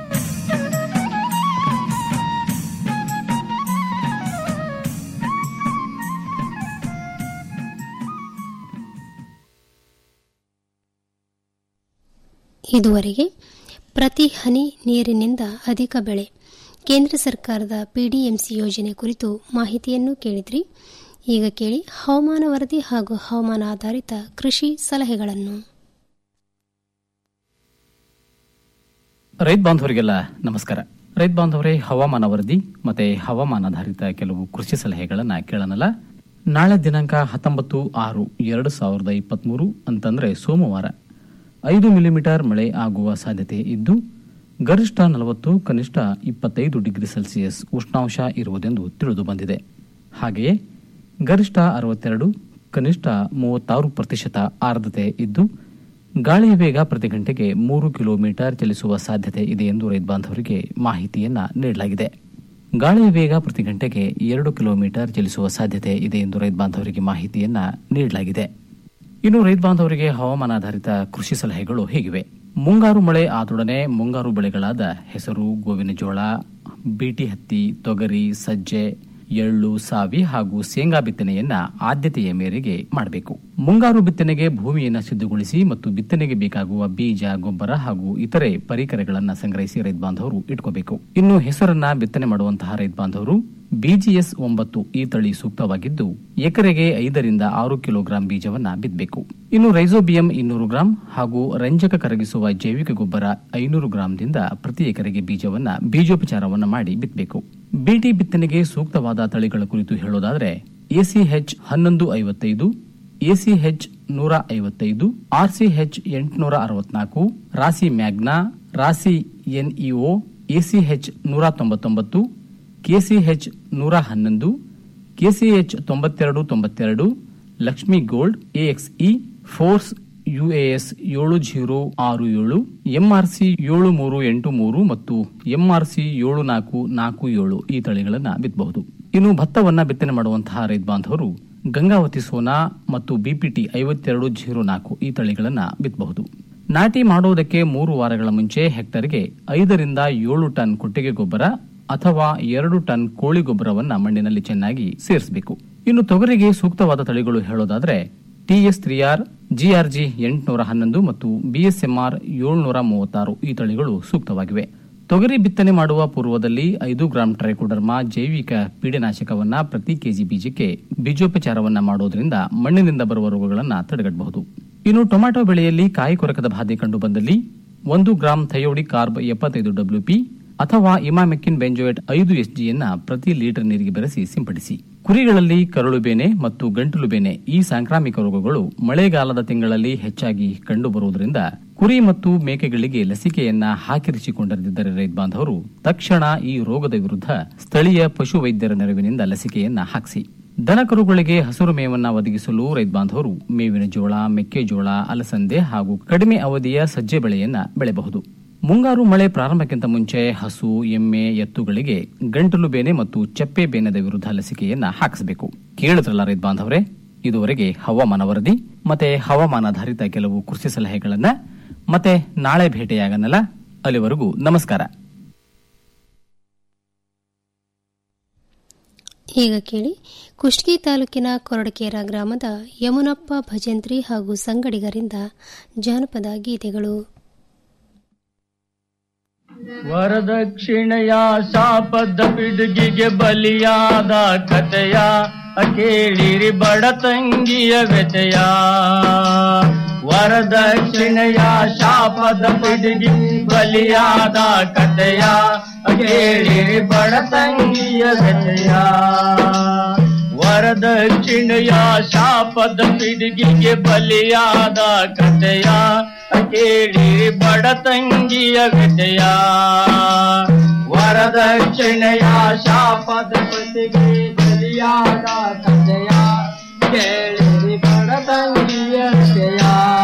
ಇದುವರೆಗೆ ಪ್ರತಿ ಹನಿ ನೀರಿನಿಂದ ಅಧಿಕ ಬೆಳೆ ಕೇಂದ್ರ ಸರ್ಕಾರದ ಪಿಡಿಎಂಸಿ ಯೋಜನೆ ಕುರಿತು ಮಾಹಿತಿಯನ್ನು ಕೇಳಿದ್ರಿ ಈಗ ಕೇಳಿ ಹವಾಮಾನ ವರದಿ ಹಾಗೂ ಹವಾಮಾನ ಆಧಾರಿತ ಕೃಷಿ ಸಲಹೆಗಳನ್ನು ರೈತ ಬಾಂಧವರಿಗೆಲ್ಲ ನಮಸ್ಕಾರ ರೈತ ಬಾಂಧವರೇ ಹವಾಮಾನ ವರದಿ ಮತ್ತೆ ಹವಾಮಾನಾಧಾರಿತ ಕೆಲವು ಕೃಷಿ ಸಲಹೆಗಳನ್ನ ಕೇಳೋಣಲ್ಲ ನಾಳೆ ದಿನಾಂಕ ಹತ್ತೊಂಬತ್ತು ಆರು ಎರಡು ಸಾವಿರದ ಇಪ್ಪತ್ಮೂರು ಅಂತಂದ್ರೆ ಸೋಮವಾರ ಐದು ಮಿಲಿಮೀಟರ್ ಮಳೆ ಆಗುವ ಸಾಧ್ಯತೆ ಇದ್ದು ಗರಿಷ್ಠ ನಲವತ್ತು ಕನಿಷ್ಠ ಇಪ್ಪತ್ತೈದು ಡಿಗ್ರಿ ಸೆಲ್ಸಿಯಸ್ ಉಷ್ಣಾಂಶ ಇರುವುದೆಂದು ತಿಳಿದು ಬಂದಿದೆ ಹಾಗೆಯೇ ಗರಿಷ್ಠ ಅರವತ್ತೆರಡು ಕನಿಷ್ಠ ಮೂವತ್ತಾರು ಪ್ರತಿಶತ ಆರ್ದ್ರತೆ ಇದ್ದು ಗಾಳಿಯ ವೇಗ ಪ್ರತಿ ಗಂಟೆಗೆ ಮೂರು ಕಿಲೋಮೀಟರ್ ಚಲಿಸುವ ಸಾಧ್ಯತೆ ಇದೆ ಎಂದು ರೈತ ಬಾಂಧವರಿಗೆ ಮಾಹಿತಿಯನ್ನ ನೀಡಲಾಗಿದೆ ಗಾಳಿಯ ವೇಗ ಪ್ರತಿ ಗಂಟೆಗೆ ಎರಡು ಕಿಲೋಮೀಟರ್ ಚಲಿಸುವ ಸಾಧ್ಯತೆ ಇದೆ ಎಂದು ರೈತ ಬಾಂಧವರಿಗೆ ಮಾಹಿತಿಯನ್ನ ನೀಡಲಾಗಿದೆ ಇನ್ನು ರೈತ ಬಾಂಧವರಿಗೆ ಹವಾಮಾನಾಧಾರಿತ ಕೃಷಿ ಸಲಹೆಗಳು ಹೇಗಿವೆ ಮುಂಗಾರು ಮಳೆ ಆದೊಡನೆ ಮುಂಗಾರು ಬೆಳೆಗಳಾದ ಹೆಸರು ಗೋವಿನ ಜೋಳ ಬೀಟಿ ಹತ್ತಿ ತೊಗರಿ ಸಜ್ಜೆ ಎಳ್ಳು ಸಾವಿ ಹಾಗೂ ಶೇಂಗಾ ಬಿತ್ತನೆಯನ್ನ ಆದ್ಯತೆಯ ಮೇರೆಗೆ ಮಾಡಬೇಕು ಮುಂಗಾರು ಬಿತ್ತನೆಗೆ ಬಿತ್ತನೆಗೆ ಸಿದ್ಧಗೊಳಿಸಿ ಮತ್ತು ಬಿತ್ತನೆಗೆ ಬೇಕಾಗುವ ಬೀಜ ಗೊಬ್ಬರ ಹಾಗೂ ಇತರೆ ಪರಿಕರಗಳನ್ನ ಸಂಗ್ರಹಿಸಿ ರೈತ ಬಾಂಧವರು ಇಟ್ಕೋಬೇಕು ಇನ್ನು ಹೆಸರನ್ನ ಬಿತ್ತನೆ ಮಾಡುವಂತಹ ರೈತ ಬಾಂಧವರು ಬಿಜಿಎಸ್ ಒಂಬತ್ತು ಈ ತಳಿ ಸೂಕ್ತವಾಗಿದ್ದು ಎಕರೆಗೆ ಐದರಿಂದ ಆರು ಕಿಲೋಗ್ರಾಂ ಬೀಜವನ್ನ ಬಿತ್ತಬೇಕು ಇನ್ನು ರೈಸೋಬಿಯಂ ಇನ್ನೂರು ಗ್ರಾಂ ಹಾಗೂ ರಂಜಕ ಕರಗಿಸುವ ಜೈವಿಕ ಗೊಬ್ಬರ ಐನೂರು ಗ್ರಾಂದಿಂದ ಪ್ರತಿ ಎಕರೆಗೆ ಬೀಜವನ್ನ ಬೀಜೋಪಚಾರವನ್ನ ಮಾಡಿ ಬಿತ್ತಬೇಕು ಬಿಟಿ ಬಿತ್ತನೆಗೆ ಸೂಕ್ತವಾದ ತಳಿಗಳ ಕುರಿತು ಹೇಳೋದಾದ್ರೆ ಎಸಿಎಚ್ ಹನ್ನೊಂದು ಐವತ್ತೈದು ಎಸಿಎಚ್ ನೂರ ಐವತ್ತೈದು ಆರ್ಸಿಎಚ್ ಎಂಟುನೂರ ಅರವತ್ನಾಲ್ಕು ರಾಸಿ ಮ್ಯಾಗ್ನಾ ರಾಸಿ ಎನ್ಇಒ ಎಸಿಎಚ್ ನೂರ ತೊಂಬತ್ತೊಂಬತ್ತು ಕೆಸಿಎಚ್ ನೂರ ಹನ್ನೊಂದು ಕೆಸಿಎಚ್ ತೊಂಬತ್ತೆರಡು ತೊಂಬತ್ತೆರಡು Lakshmi gold AXE force UAS ಏಳು ಜೀರೋ ಆರು ಏಳು ಎಂಆರ್ಸಿ ಏಳು ಮೂರು ಎಂಟು ಮೂರು ಮತ್ತು ಎಂಆರ್ಸಿ ಏಳು ನಾಲ್ಕು ನಾಲ್ಕು ಏಳು ಈ ತಳಿಗಳನ್ನು ಬಿತ್ತಬಹುದು ಇನ್ನು ಭತ್ತವನ್ನ ಬಿತ್ತನೆ ಮಾಡುವಂತಹ ರೈತ ಬಾಂಧವರು ಗಂಗಾವತಿ ಸೋನಾ ಮತ್ತು ಬಿಪಿಟಿ ಐವತ್ತೆರಡು ಜೀರೋ ನಾಲ್ಕು ಈ ತಳಿಗಳನ್ನು ಬಿತ್ತಬಹುದು ನಾಟಿ ಮಾಡುವುದಕ್ಕೆ ಮೂರು ವಾರಗಳ ಮುಂಚೆ ಹೆಕ್ಟರ್ಗೆ ಐದರಿಂದ ಏಳು ಟನ್ ಕೊಟ್ಟಿಗೆ ಗೊಬ್ಬರ ಅಥವಾ ಎರಡು ಟನ್ ಕೋಳಿ ಗೊಬ್ಬರವನ್ನ ಮಣ್ಣಿನಲ್ಲಿ ಚೆನ್ನಾಗಿ ಸೇರಿಸಬೇಕು ಇನ್ನು ತೊಗರಿಗೆ ಸೂಕ್ತವಾದ ತಳಿಗಳು ಹೇಳೋದಾದ್ರೆ ಟಿಎಸ್ ತ್ರೀ ಆರ್ ಜಿಆರ್ಜಿ ಎಂಟುನೂರ ಹನ್ನೊಂದು ಮತ್ತು ಬಿಎಸ್ಎಂಆರ್ ಏಳ್ನೂರ ಮೂವತ್ತಾರು ಈ ತಳಿಗಳು ಸೂಕ್ತವಾಗಿವೆ ತೊಗರಿ ಬಿತ್ತನೆ ಮಾಡುವ ಪೂರ್ವದಲ್ಲಿ ಐದು ಗ್ರಾಂ ಟ್ರೈಕೋಡರ್ಮಾ ಜೈವಿಕ ಪೀಡನಾಶಕವನ್ನ ಪ್ರತಿ ಕೆಜಿ ಬೀಜಕ್ಕೆ ಬೀಜೋಪಚಾರವನ್ನ ಮಾಡೋದ್ರಿಂದ ಮಣ್ಣಿನಿಂದ ಬರುವ ರೋಗಗಳನ್ನು ತಡೆಗಟ್ಟಬಹುದು ಇನ್ನು ಟೊಮ್ಯಾಟೊ ಬೆಳೆಯಲ್ಲಿ ಕಾಯಿ ಕೊರಕದ ಬಾಧೆ ಕಂಡು ಬಂದಲ್ಲಿ ಒಂದು ಗ್ರಾಂ ಥಯೋಡಿ ಕಾರ್ಬ್ ಎಪ್ಪತ್ತೈದು ಡಬ್ಲ್ಯೂಪಿ ಅಥವಾ ಇಮಾಮೆಕ್ಕಿನ್ ಬೆಂಜೋಯೇಟ್ ಐದು ಎಸ್ಜಿಯನ್ನ ಪ್ರತಿ ಲೀಟರ್ ನೀರಿಗೆ ಬೆರೆಸಿ ಸಿಂಪಡಿಸಿ ಕುರಿಗಳಲ್ಲಿ ಕರಳು ಬೇನೆ ಮತ್ತು ಗಂಟಲು ಬೇನೆ ಈ ಸಾಂಕ್ರಾಮಿಕ ರೋಗಗಳು ಮಳೆಗಾಲದ ತಿಂಗಳಲ್ಲಿ ಹೆಚ್ಚಾಗಿ ಕಂಡುಬರುವುದರಿಂದ ಕುರಿ ಮತ್ತು ಮೇಕೆಗಳಿಗೆ ಲಸಿಕೆಯನ್ನ ಹಾಕಿರಿಸಿಕೊಂಡಿರದಿದ್ದರೆ ರೈತ ಬಾಂಧವರು ತಕ್ಷಣ ಈ ರೋಗದ ವಿರುದ್ಧ ಸ್ಥಳೀಯ ಪಶು ವೈದ್ಯರ ನೆರವಿನಿಂದ ಲಸಿಕೆಯನ್ನ ಹಾಕಿಸಿ ದನಕರುಗಳಿಗೆ ಹಸಿರು ಮೇವನ್ನ ಒದಗಿಸಲು ರೈತ ಬಾಂಧವರು ಮೇವಿನ ಜೋಳ ಮೆಕ್ಕೆಜೋಳ ಅಲಸಂದೆ ಹಾಗೂ ಕಡಿಮೆ ಅವಧಿಯ ಸಜ್ಜೆ ಬೆಳೆಯನ್ನ ಬೆಳೆಯಬಹುದು ಮುಂಗಾರು ಮಳೆ ಪ್ರಾರಂಭಕ್ಕಿಂತ ಮುಂಚೆ ಹಸು ಎಮ್ಮೆ ಎತ್ತುಗಳಿಗೆ ಗಂಟಲು ಬೇನೆ ಮತ್ತು ಚಪ್ಪೆ ಬೇನೆದ ವಿರುದ್ಧ ಲಸಿಕೆಯನ್ನ ಹಾಕಿಸಬೇಕು ಕೇಳಿದ್ರಲ್ಲ ರೈತ ಬಾಂಧವರೇ ಇದುವರೆಗೆ ಹವಾಮಾನ ವರದಿ ಮತ್ತೆ ಹವಾಮಾನಾಧಾರಿತ ಕೆಲವು ಕೃಷಿ ಸಲಹೆಗಳನ್ನ ಮತ್ತೆ ನಾಳೆ ಭೇಟಿಯಾಗನಲ್ಲ ಅಲ್ಲಿವರೆಗೂ ನಮಸ್ಕಾರ ಈಗ ಕೇಳಿ ಕುಷ್ಟಗಿ ತಾಲೂಕಿನ ಕೊರಡಕೇರ ಗ್ರಾಮದ ಯಮುನಪ್ಪ ಭಜಂತ್ರಿ ಹಾಗೂ ಸಂಗಡಿಗರಿಂದ ಜಾನಪದ ಗೀತೆಗಳು ವರದಕ್ಷಿಣೆಯ ಶಾಪದ ಪಿಡುಗಿಗೆ ಬಲಿಯಾದ ಕಥೆಯ ಕೇಳಿರಿ ಬಡ ತಂಗಿಯ ವ್ಯತೆಯ ವರದಕ್ಷಿಣೆಯ ಶಾಪದ ಪಿಡುಗಿ ಬಲಿಯಾದ ಕಥೆಯ ಕೇಳಿರಿ ಬಡ ತಂಗಿಯ ವ್ಯತೆಯ ವರದಕ್ಷಿಣೆಯ ಶಾಪದ ಪಿಡುಗಿಗೆ ಬಲಿಯಾದ ಕಥೆಯ ಕೇಳಿರಿ ಬಡ ತಂಗಿಯ ವ್ಯತೆಯ ವರದಕ್ಷಿಣೆಯ ಶಾಪದ ಪಿಡುಗಿ ಬಲಿಯಾದ ಕಥೆಯ ಕೇಳಿರಿ ಬಡ ತಂಗಿಯ ವ್ಯತೆಯ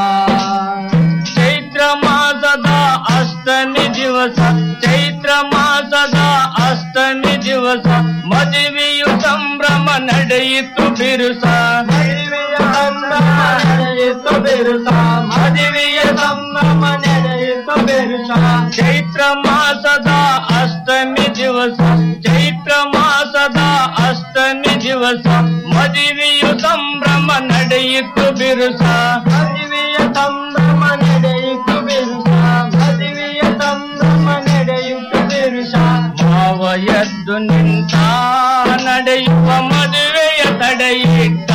ಚೈತ್ರ ಮಾಸದ ಅಷ್ಟಮಿ ದಿವಸ ಚೈತ್ರ ಮಾಸದ ಅಷ್ಟಮಿ ದಿವಸ ಮದುವೆಯು ಸಂಭ್ರಮ ನಡೆಯಿತು ಬಿರುಸ ಮದುವೆಯ ಸಂಭ್ರಮ ನಡೆಯಿತು ಬಿರುಸ ಮದುವೆಯ ಸಂಭ್ರಮ ನಡೆಯಿತು ಬಿರುಸ ಚೈತ್ರ ಮಾಸದ ಅಷ್ಟಮಿ ದಿವಸ ಚೈತ್ರ ಮಾಸದ ಅಷ್ಟಮಿ ದಿವಸ ಮದುವೆಯು ಸಂಭ್ರಮ ನಡೆಯಿತು ಬಿರುಸ ಮದುವೆಯ ಸಂಭ್ರಮ ನಡೆಯಿತು ಬಿರುಸ ಮದುವೆಯ ಸಂಭ್ರಮ ನಡೆಯಿತು ಬಿರುಸ ಮಾವ ಎದ್ದು ನಿಂತ ನಡೆಯುವ ಮದುವೆಯ ತಡೆಯಿಟ್ಟ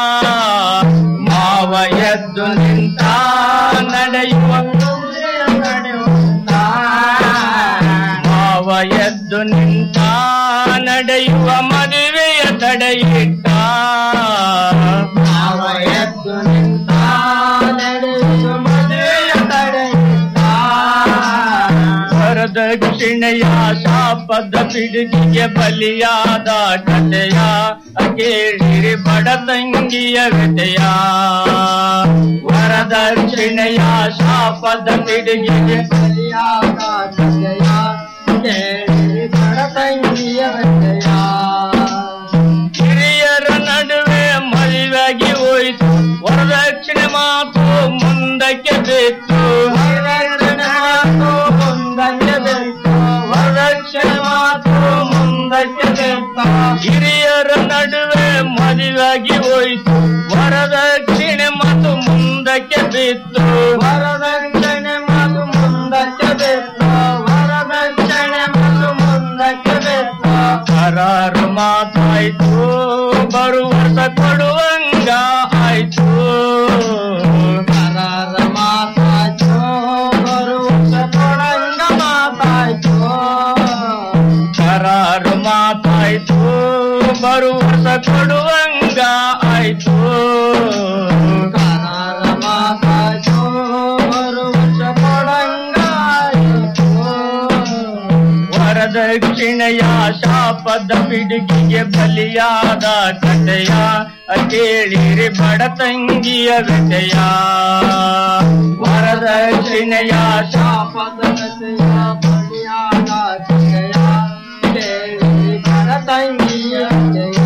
ಮಾವ ಎದ್ದು ನಿಂತ ನಡೆಯುವ ಮದುವೆಯ ತಡೆಯುತ್ತ ಮಾವ ಎದ್ದು ನಿಂತ ನಡೆಯುವ ಮದುವೆಯ ತಡೆಯಿಟ್ಟ ಮಾವ ಎದ್ದು ನಿಂತ ನಡೆಯುವ ಮದುವೆಯ ತಡೆಯಿಟ್ಟ ವರದಕ್ಷಿಣೆಯ ಶಾಪದ ಪಿಡುಗಿಗೆ ಬಲಿಯಾದ ಕಥೆಯ ಕೇಳಿರಿ ಬಡ ತಂಗಿಯ ವ್ಯತೆಯ ವರದಕ್ಷಿಣೆಯ ಶಾಪದ ಪಿಡುಗಿಗೆ ಬಲಿಯಾದ ಕಥೆಯ ಕೇಳಿರಿ ಬಡ ತಂಗಿಯ ವ್ಯತೆಯ ಹಿರಿಯರ ನಡುವೆ ಮದುವೆಯಾಗಿ ಹೋಯಿತು ವರದಕ್ಷಿಣೆ ಮಾತು ಮುಂದಕ್ಕೆ ಬೇಕು ವರದಕ್ಷಿಣೆ ಮಾತು ಮುಂದಕ್ಕೆ ಬೇಕು ವರದಕ್ಷಿಣೆ ಮಾತು ಮುಂದಕ್ಕೆ ಬೇಕು ಹಿರಿಯ ಬರು ವರ್ಷ ಕೊಡುವಂಗ ಆಯ್ತು ವರದಕ್ಷಿಣೆಯ ಶಾಪದ ಪಿಡುಗಿಗೆ ಬಲಿಯಾದ ಕಥೆಯ ಕೇಳಿರಿ ಬಡ ತಂಗಿಯ ವ್ಯಥೆಯ ವರದಕ್ಷಿಣೆಯ ಶಾಪದ ಕಥೆಯ ಬಲಿಯಾದ ಕಥೆಯ ಕೇಳಿರಿ ಬಡ ತಂಗಿಯ ವ್ಯಥೆಯ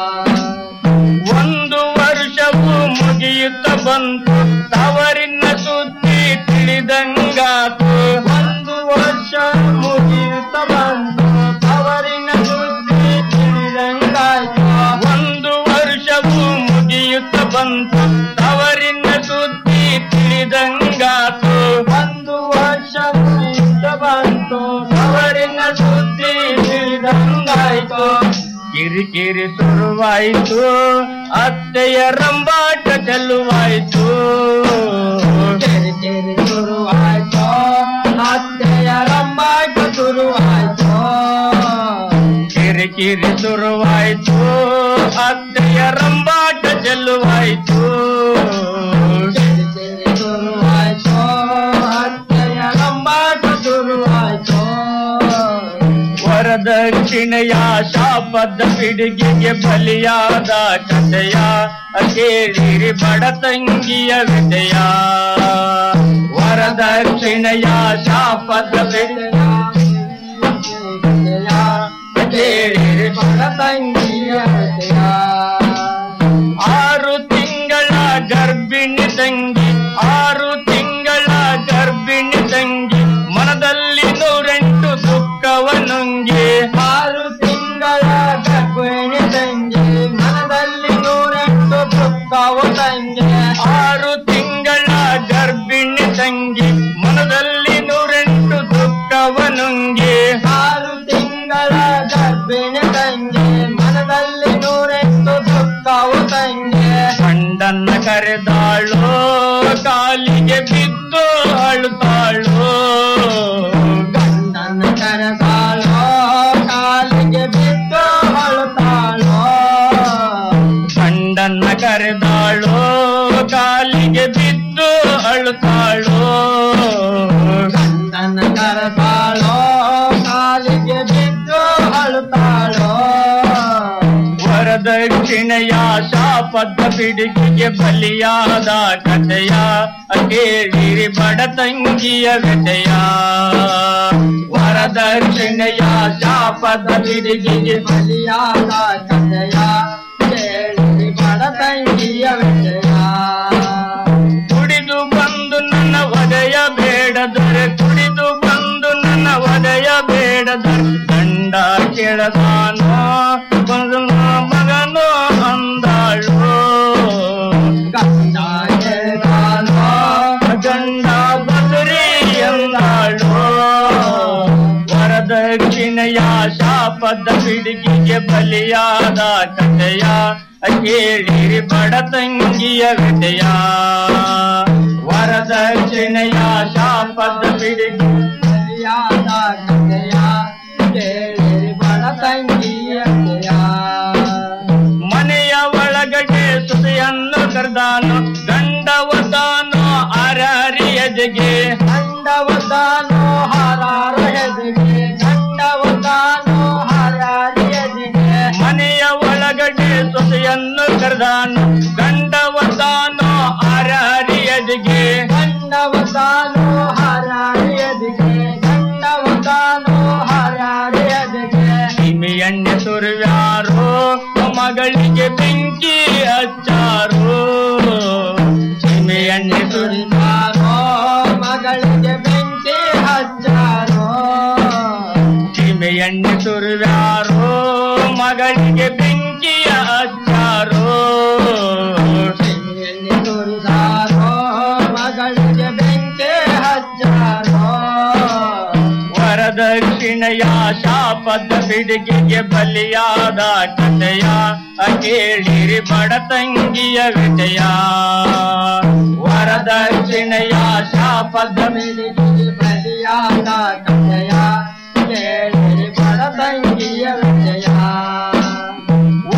ಒಂದು ವರ್ಷವು ಮುಗಿಯುತ್ತ ಬಂತು ತವರಿನ ಸುದ್ದಿ ತಿಳಿದಂಗಾತು ಒಂದು ವರ್ಷ ಮುಗಿಯುತ್ತ ಬಂತು ತವರಿನ ಸುದ್ದಿ ತಿಳಿದಂಗಾಯ್ತು ಒಂದು ವರ್ಷವು ಮುಗಿಯುತ್ತ ಬಂತು ತವರಿನ ಸುದ್ದಿ ತಿಳಿದಂಗಾತು ಒಂದು ವರ್ಷ ಮುಗಿಯುತ್ತ ಬಂತು ತವರಿನ ಸುದ್ದಿ ತಿಳಿದಂಗಾಯ್ತು ಕಿರಿಕಿರಿ ಶುರುವಾಯಿತು ಅತ್ತೆಯ ರಂಬಾಟ ಚೆಲ್ಲುವಾಯಿತು ಕಿರಿಕಿರಿ ಶುರುವಾಯಿತು ಅತ್ತೆಯ ರಂಬಾಟ ಶುರುವಾಯಿತು ಕಿರಿಕಿರಿ ಶುರುವಾಯಿತು ಅತ್ತೆಯ ರಂಬಾಟ ಚೆಲ್ಲುವಾಯಿತು ಕಿರಿಕಿರಿ ಶುರುವಾಯಿತು ಅತ್ತೆಯ ರಂಬಾಟ ಶುರುವಾಯಿತು ವರದಕ್ಷಿಣೆಯ ಶಾಪದ ಪಿಡುಗಿಗೆ ಬಲಿಯಾದ ಕಥೆಯ ಕೇಳಿರಿ ಬಡ ತಂಗಿಯ ವಿದಯ ವರದಕ್ಷಿಣೆಯ ಶಾಪದ ಪಿಡುಗಿಯ ಕೇಳಿರಿ ಬಡ ತಂಗಿಯ ವಿದಯ ಆರು ತಿಂಗಳ ಗರ್ಭಿಣಿ ತಂಗಿ ಆರು ತಿಂಗಳ ಗರ್ಭಿಣಿ ತಂಗಿ ಮನದಲ್ಲಿ ನೂರೆಂಟು ದುಃಖವ ನುಂಗಿ ಆರು ತಿಂಗಳ ಗರ್ಭಿಣಿ ತಂಗಿ ಮನದಲ್ಲಿ ನೂರೆಂಟು ದುಃಖವ ತಂಗಿ ಆರು ತಿಂಗಳ ಗರ್ಭಿಣಿ ತಂಗಿ ಮನದಲ್ಲಿ ನೂರೆಂಟು ದುಃಖವ ನುಂಗಿ ಆರು ತಿಂಗಳ ಗರ್ಭಿಣಿ ತಂಗಿ ಮನದಲ್ಲಿ ನೂರೆಂಟು ದುಃಖವು ತಂಗಿ ಗಂಡನ್ನ ಕರೆದಾಳು ಕಾಲಿಗೆ ಬಿದ್ದು ಅಳುತ್ತಾಳು ಗಂಡನ್ನ ಕರೆದಾಳು ಕಾಲಿಗೆ ಬಿದ್ದು ಅಳುತ್ತಾಳು ಗಂಡನ್ನ ಕರೆದಾಳು ಕಾಲಿಗೆ ಬಿದ್ದು ಅಳುತ್ತಾಳು ಗಂಡನ್ನ ಕರೆದಾಳು ಕಾಲಿಗೆ ಬಿದ್ದು ಅಳುತ್ತಾಳು ವರದಕ್ಷಿಣೆಯ ಶಾಪದ ಪಿಡುಗಿಗೆ ಬಲಿಯಾದ ಕಥೆಯ ಕೇಳಿರಿ ಬಡ ತಂಗಿಯ ವ್ಯಥೆಯ ವರದಕ್ಷಿಣೆಯ ಶಾಪದ ಪಿಡುಗಿಗೆ ಬಲಿಯಾದ ಕಥೆಯ ಕೇಳಿರಿ ಬಡ ತಂಗಿಯ ವ್ಯಥೆಯ ಕುಡಿದು ಬಂದು ನನ್ನ ಒದೆಯ ಬೇಡದರೆ ಕುಡಿದು ಬಂದು ನನ್ನ ಒದೆಯ ಬೇಡದರೆ ಗಂಡ ಕೇಳದಾನೋ ಬಂದು ಮಗನೋ ಅಂದಾಳು ಗಂಡ ಕೇಳದಾನೋ ಗಂಡ ಬದರಿ ಎಂದಾಳು ವರದಕ್ಷಿಣೆಯ ಶಾಪದ ಪಿಡುಗಿಗೆ ಬಲಿಯಾದ ಕಥೆಯ ಕೇಳಿರಿ ಬಡ ತಂಗಿಯ ವಿದಯ ವರದಕ್ಷಿಣೆಯ ಶಾಪದ ಪಿಡುಗಿ ಬಲಿಯಾದ ಕಥೆಯ ಕೇಳಿರಿ ಬಡ ತಂಗಿಯ ವಿದಯ ಮನೆಯ ಒಳಗಡೆ ಸುದೆಯನ್ನು ಕರೆದಾನು ಗಂಡವತಾನು ಅರರಿಯದೆಗೆ ಗಂಡವತಾನು ಹರಾರಯದೆಗೆ ಗಂಡವತಾನು ಹರಾರಿಯದೆಗೆ ಮನೆಯ ಒಳಗಡೆ ಸೊಸೆಯನ್ನು ಕರೆದಾನು ಗಂಡವತಾನು ಹರಾರಿಯದೆಗೆ ಗಂಡವತಾನು ಹರಾರಿಯದೆಗೆ ಗಂಡವತಾನು ಹರಾರಿಯದೆಗೆ ಹಿಮಿ ಎಣ್ಣೆ ಸುರಿವ್ಯಾರೋ ಮಗಳಿಗೆ ಬೆಂಕಿ ಹಚ್ಚಾರೋ ಹಿಮಿ ಎಣ್ಣೆ ಸುರಿದಾರೋ ಮಗಳಿಗೆ ಬೆಂಕಿ ಹಚ್ಚಾರೋ ಹಿಮೆ ಎಣ್ಣೆ ಸುರಿವ್ಯಾರೋ ಮಗಳಿಗೆ ಬೆಂಕಿಯ ಹಚ್ಚಾರೋ ಎಣ್ಣೆ ಸುರಿದಾರೋ ಮಗಳಿಗೆ ಬೆಂಕಿ ಹಚ್ಚಾರೋ ವರದಕ್ಷಿಣೆಯ ಶಾಪದ ಪಿಡುಗಿಗೆ ಬಲಿಯಾದ ಕಥೆಯ ಕೇಳಿರಿ ಬಡ ತಂಗಿಯ ವಿಜಯ ವರದಕ್ಷಿಣೆಯ ಶಾಪದ ಪಿಡುಗಿಗೆ ಬಲಿಯಾದ ಕಥೆಯ ಕೇಳಿರಿ ಬಡ ತಂಗಿಯ ವಿಜಯ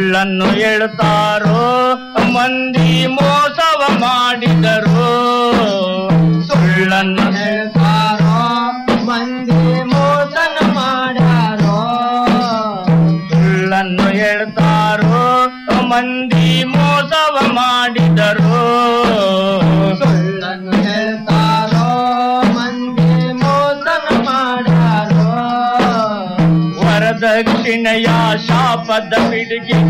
ಸುಳ್ಳನ್ನು ಹೇಳ್ತಾರೋ ಮಂದಿ ಮೋಸವ ಮಾಡಿದರು ಸುಳ್ಳನ್ನು ಹೇಳ್ತಾರೋ ಮಂದಿ ಮೋಸನ ಮಾಡ್ಯಾರೋ ಸುಳ್ಳನ್ನು ಹೇಳ್ತಾರೋ ಮಂದಿ ಮೋಸವ ಮಾಡಿದರು ಸುಳ್ಳನ್ನು ಹೇಳ್ತಾರೋ ಮಂದಿ ಮೋಸನ ಮಾಡ್ಯಾರೋ ವರದಕ್ಷಿಣೆಯ ಶಾಪದ ಪಿಡಿಗೆ